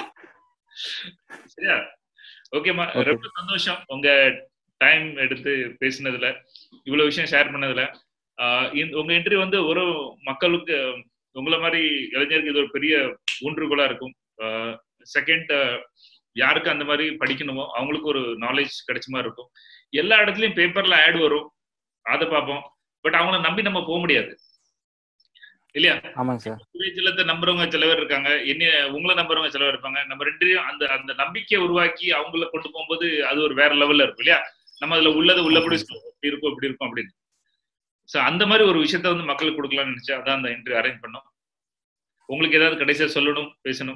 சரியா ஓகேம்மா Okay. ரொம்ப சந்தோஷம் உங்க டைம் எடுத்து பேசினதுல இவ்வளவு விஷயம் ஷேர் பண்ணதுல ஆஹ் இந்த- உங்க இன்டர்வியூ வந்து ஒரு மக்களுக்கு உங்களை மாதிரி இளைஞருக்கு இது ஒரு பெரிய ஊன்றுகோலா இருக்கும் செகண்ட் யாருக்கு அந்த மாதிரி படிக்கணுமோ அவங்களுக்கு ஒரு நாலேஜ் கிடைச்ச மாதிரி இருக்கும் எல்லா இடத்துலயும் பேப்பர்ல ஆட் வரும் அதை பார்ப்போம் பட் அவங்கள நம்பி நம்ம போக முடியாது இல்லையா ஆமாங்க சார் ஜில்லத்தை நம்புறவங்க சில பேர் இருக்காங்க என்ன உங்களை நம்புறவங்க சில பேர் இருப்பாங்க நம்ம ரெண்டையும் அந்த அந்த நம்பிக்கையை உருவாக்கி அவங்கள கொண்டு போகும்போது அது ஒரு வேற லெவல்ல இருக்கும் இல்லையா நம்ம அதுல உள்ளது உள்ளபடி சொல்லுவோம், இப்படி இருக்கும் இப்படி இருக்கும் அப்படின்னு சோ அந்த மாதிரி ஒரு விஷயத்த வந்து மக்களுக்கு கொடுக்கலாம்னு நினைச்சா அதான் அந்த இன்டர்வியூ அரேஞ்ச் பண்ணோம் உங்களுக்கு ஏதாவது கடைசியா சொல்லணும் பேசணும்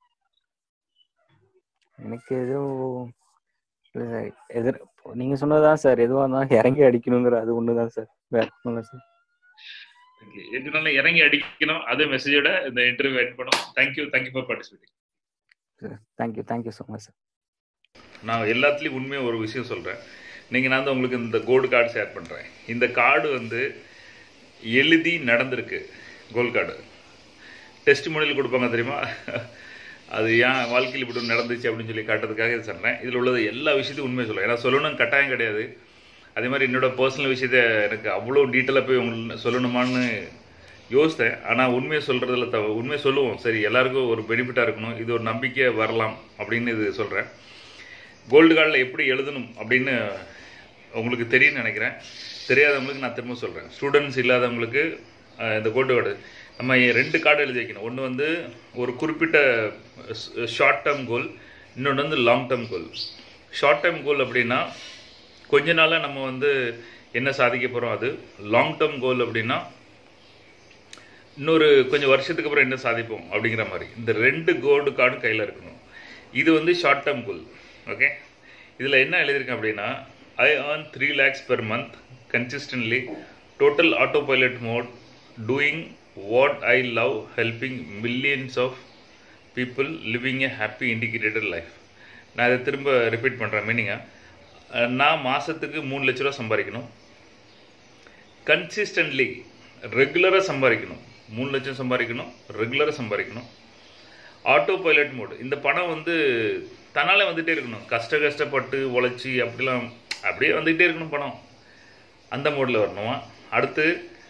எனக்கு எதுவும் இல்ல சார் எதிர் நீங்க சொன்னதுதான் சார் எதுவா இருந்தாலும் இறங்கி அடிக்கணுங்கிற அது ஒண்ணுதான் சார் வேற ஒண்ணும் இல்ல சார் Okay. எதுனாலும் இறங்கி அடிக்கணும் அதே மெசேஜோட இந்த இன்டர்வியூ அட் பண்ணோம் thank you thank you for participating thank you thank you so much sir நான் எல்லாத்துலேயும் உண்மையாக ஒரு விஷயம் சொல்கிறேன் நீங்கள் நான் வந்து உங்களுக்கு இந்த கோல்டு கார்டு ஷேர் பண்ணுறேன் இந்த கார்டு வந்து எழுதி நடந்திருக்கு கோல்டு கார்டு டெஸ்ட் மொழியில் கொடுப்பாங்க தெரியுமா அது ஏன் வாழ்க்கையில் இப்படி ஒண்ணு நடந்துச்சு அப்படின்னு சொல்லி காட்டுறதுக்காக இது சொல்கிறேன் இதில் உள்ளது எல்லா விஷயத்தையும் உண்மையை சொல்லுவேன் ஏன்னா சொல்லணும்னு கட்டாயம் கிடையாது அதே மாதிரி என்னோட பர்சனல் விஷயத்த எனக்கு அவ்வளோ டீட்டெயிலாக போய் உங்களுக்கு சொல்லணுமான்னு யோசித்தேன் ஆனால் உண்மையை சொல்கிறதுல த உண்மையை சொல்லுவோம் சரி எல்லாருக்கும் ஒரு பெனிஃபிட்டாக இருக்கணும் இது ஒரு நம்பிக்கை வரலாம் அப்படின்னு இது சொல்கிறேன் கோல்டு கார்டில் எப்படி எழுதணும் அப்படின்னு உங்களுக்கு தெரியும்னு நினைக்கிறேன் தெரியாதவங்களுக்கு நான் திரும்ப சொல்கிறேன் ஸ்டூடெண்ட்ஸ் இல்லாதவங்களுக்கு அஹ், இந்த கோல்டு கார்டு நம்ம ரெண்டு கார்டு எழுதி வைக்கணும் ஒன்று வந்து ஒரு குறிப்பிட்ட ஷார்ட் டேர்ம் கோல் இன்னொன்று வந்து long term goal short term goal அப்படின்னா கொஞ்ச நாளாக நம்ம வந்து என்ன சாதிக்க போகிறோம் அது லாங் டேர்ம் கோல் அப்படின்னா இன்னொரு கொஞ்சம் வருஷத்துக்கு அப்புறம் என்ன சாதிப்போம் அப்படிங்கிற மாதிரி இந்த ரெண்டு கோல்டு கார்டும் கையில் இருக்கணும் இது வந்து ஷார்ட் டேர்ம் கோல் ஓகே இதில் என்ன எழுதியிருக்கேன் அப்படின்னா I earn three lakhs per month consistently total autopilot mode doing what I love helping millions of people living a happy indicated life நான் இதை திரும்ப ரிப்பீட் பண்ணுறேன் மீனிங்காக நான் மாதத்துக்கு மூணு லட்ச ரூபா சம்பாதிக்கணும் கன்சிஸ்டன்ட்லி ரெகுலராக சம்பாதிக்கணும் மூணு லட்சம் சம்பாதிக்கணும் ரெகுலராக சம்பாதிக்கணும் ஆட்டோ பைலட் மோடு இந்த பணம் வந்து தன்னாலே வந்துகிட்டே இருக்கணும் கஷ்ட கஷ்டப்பட்டு உழைச்சி அப்படிலாம் அப்படியே வந்துக்கிட்டே இருக்கணும் பணம் அந்த மோடில் வரணுமா அடுத்து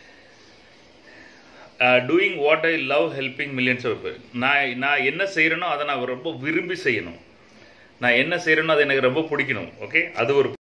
doing what I love helping millions of நான் நான் என்ன செய்கிறேனோ அதை நான் ரொம்ப விரும்பி செய்யணும் நான் என்ன செய்கிறேனோ அது எனக்கு ரொம்ப பிடிக்கணும் ஓகே அது ஒரு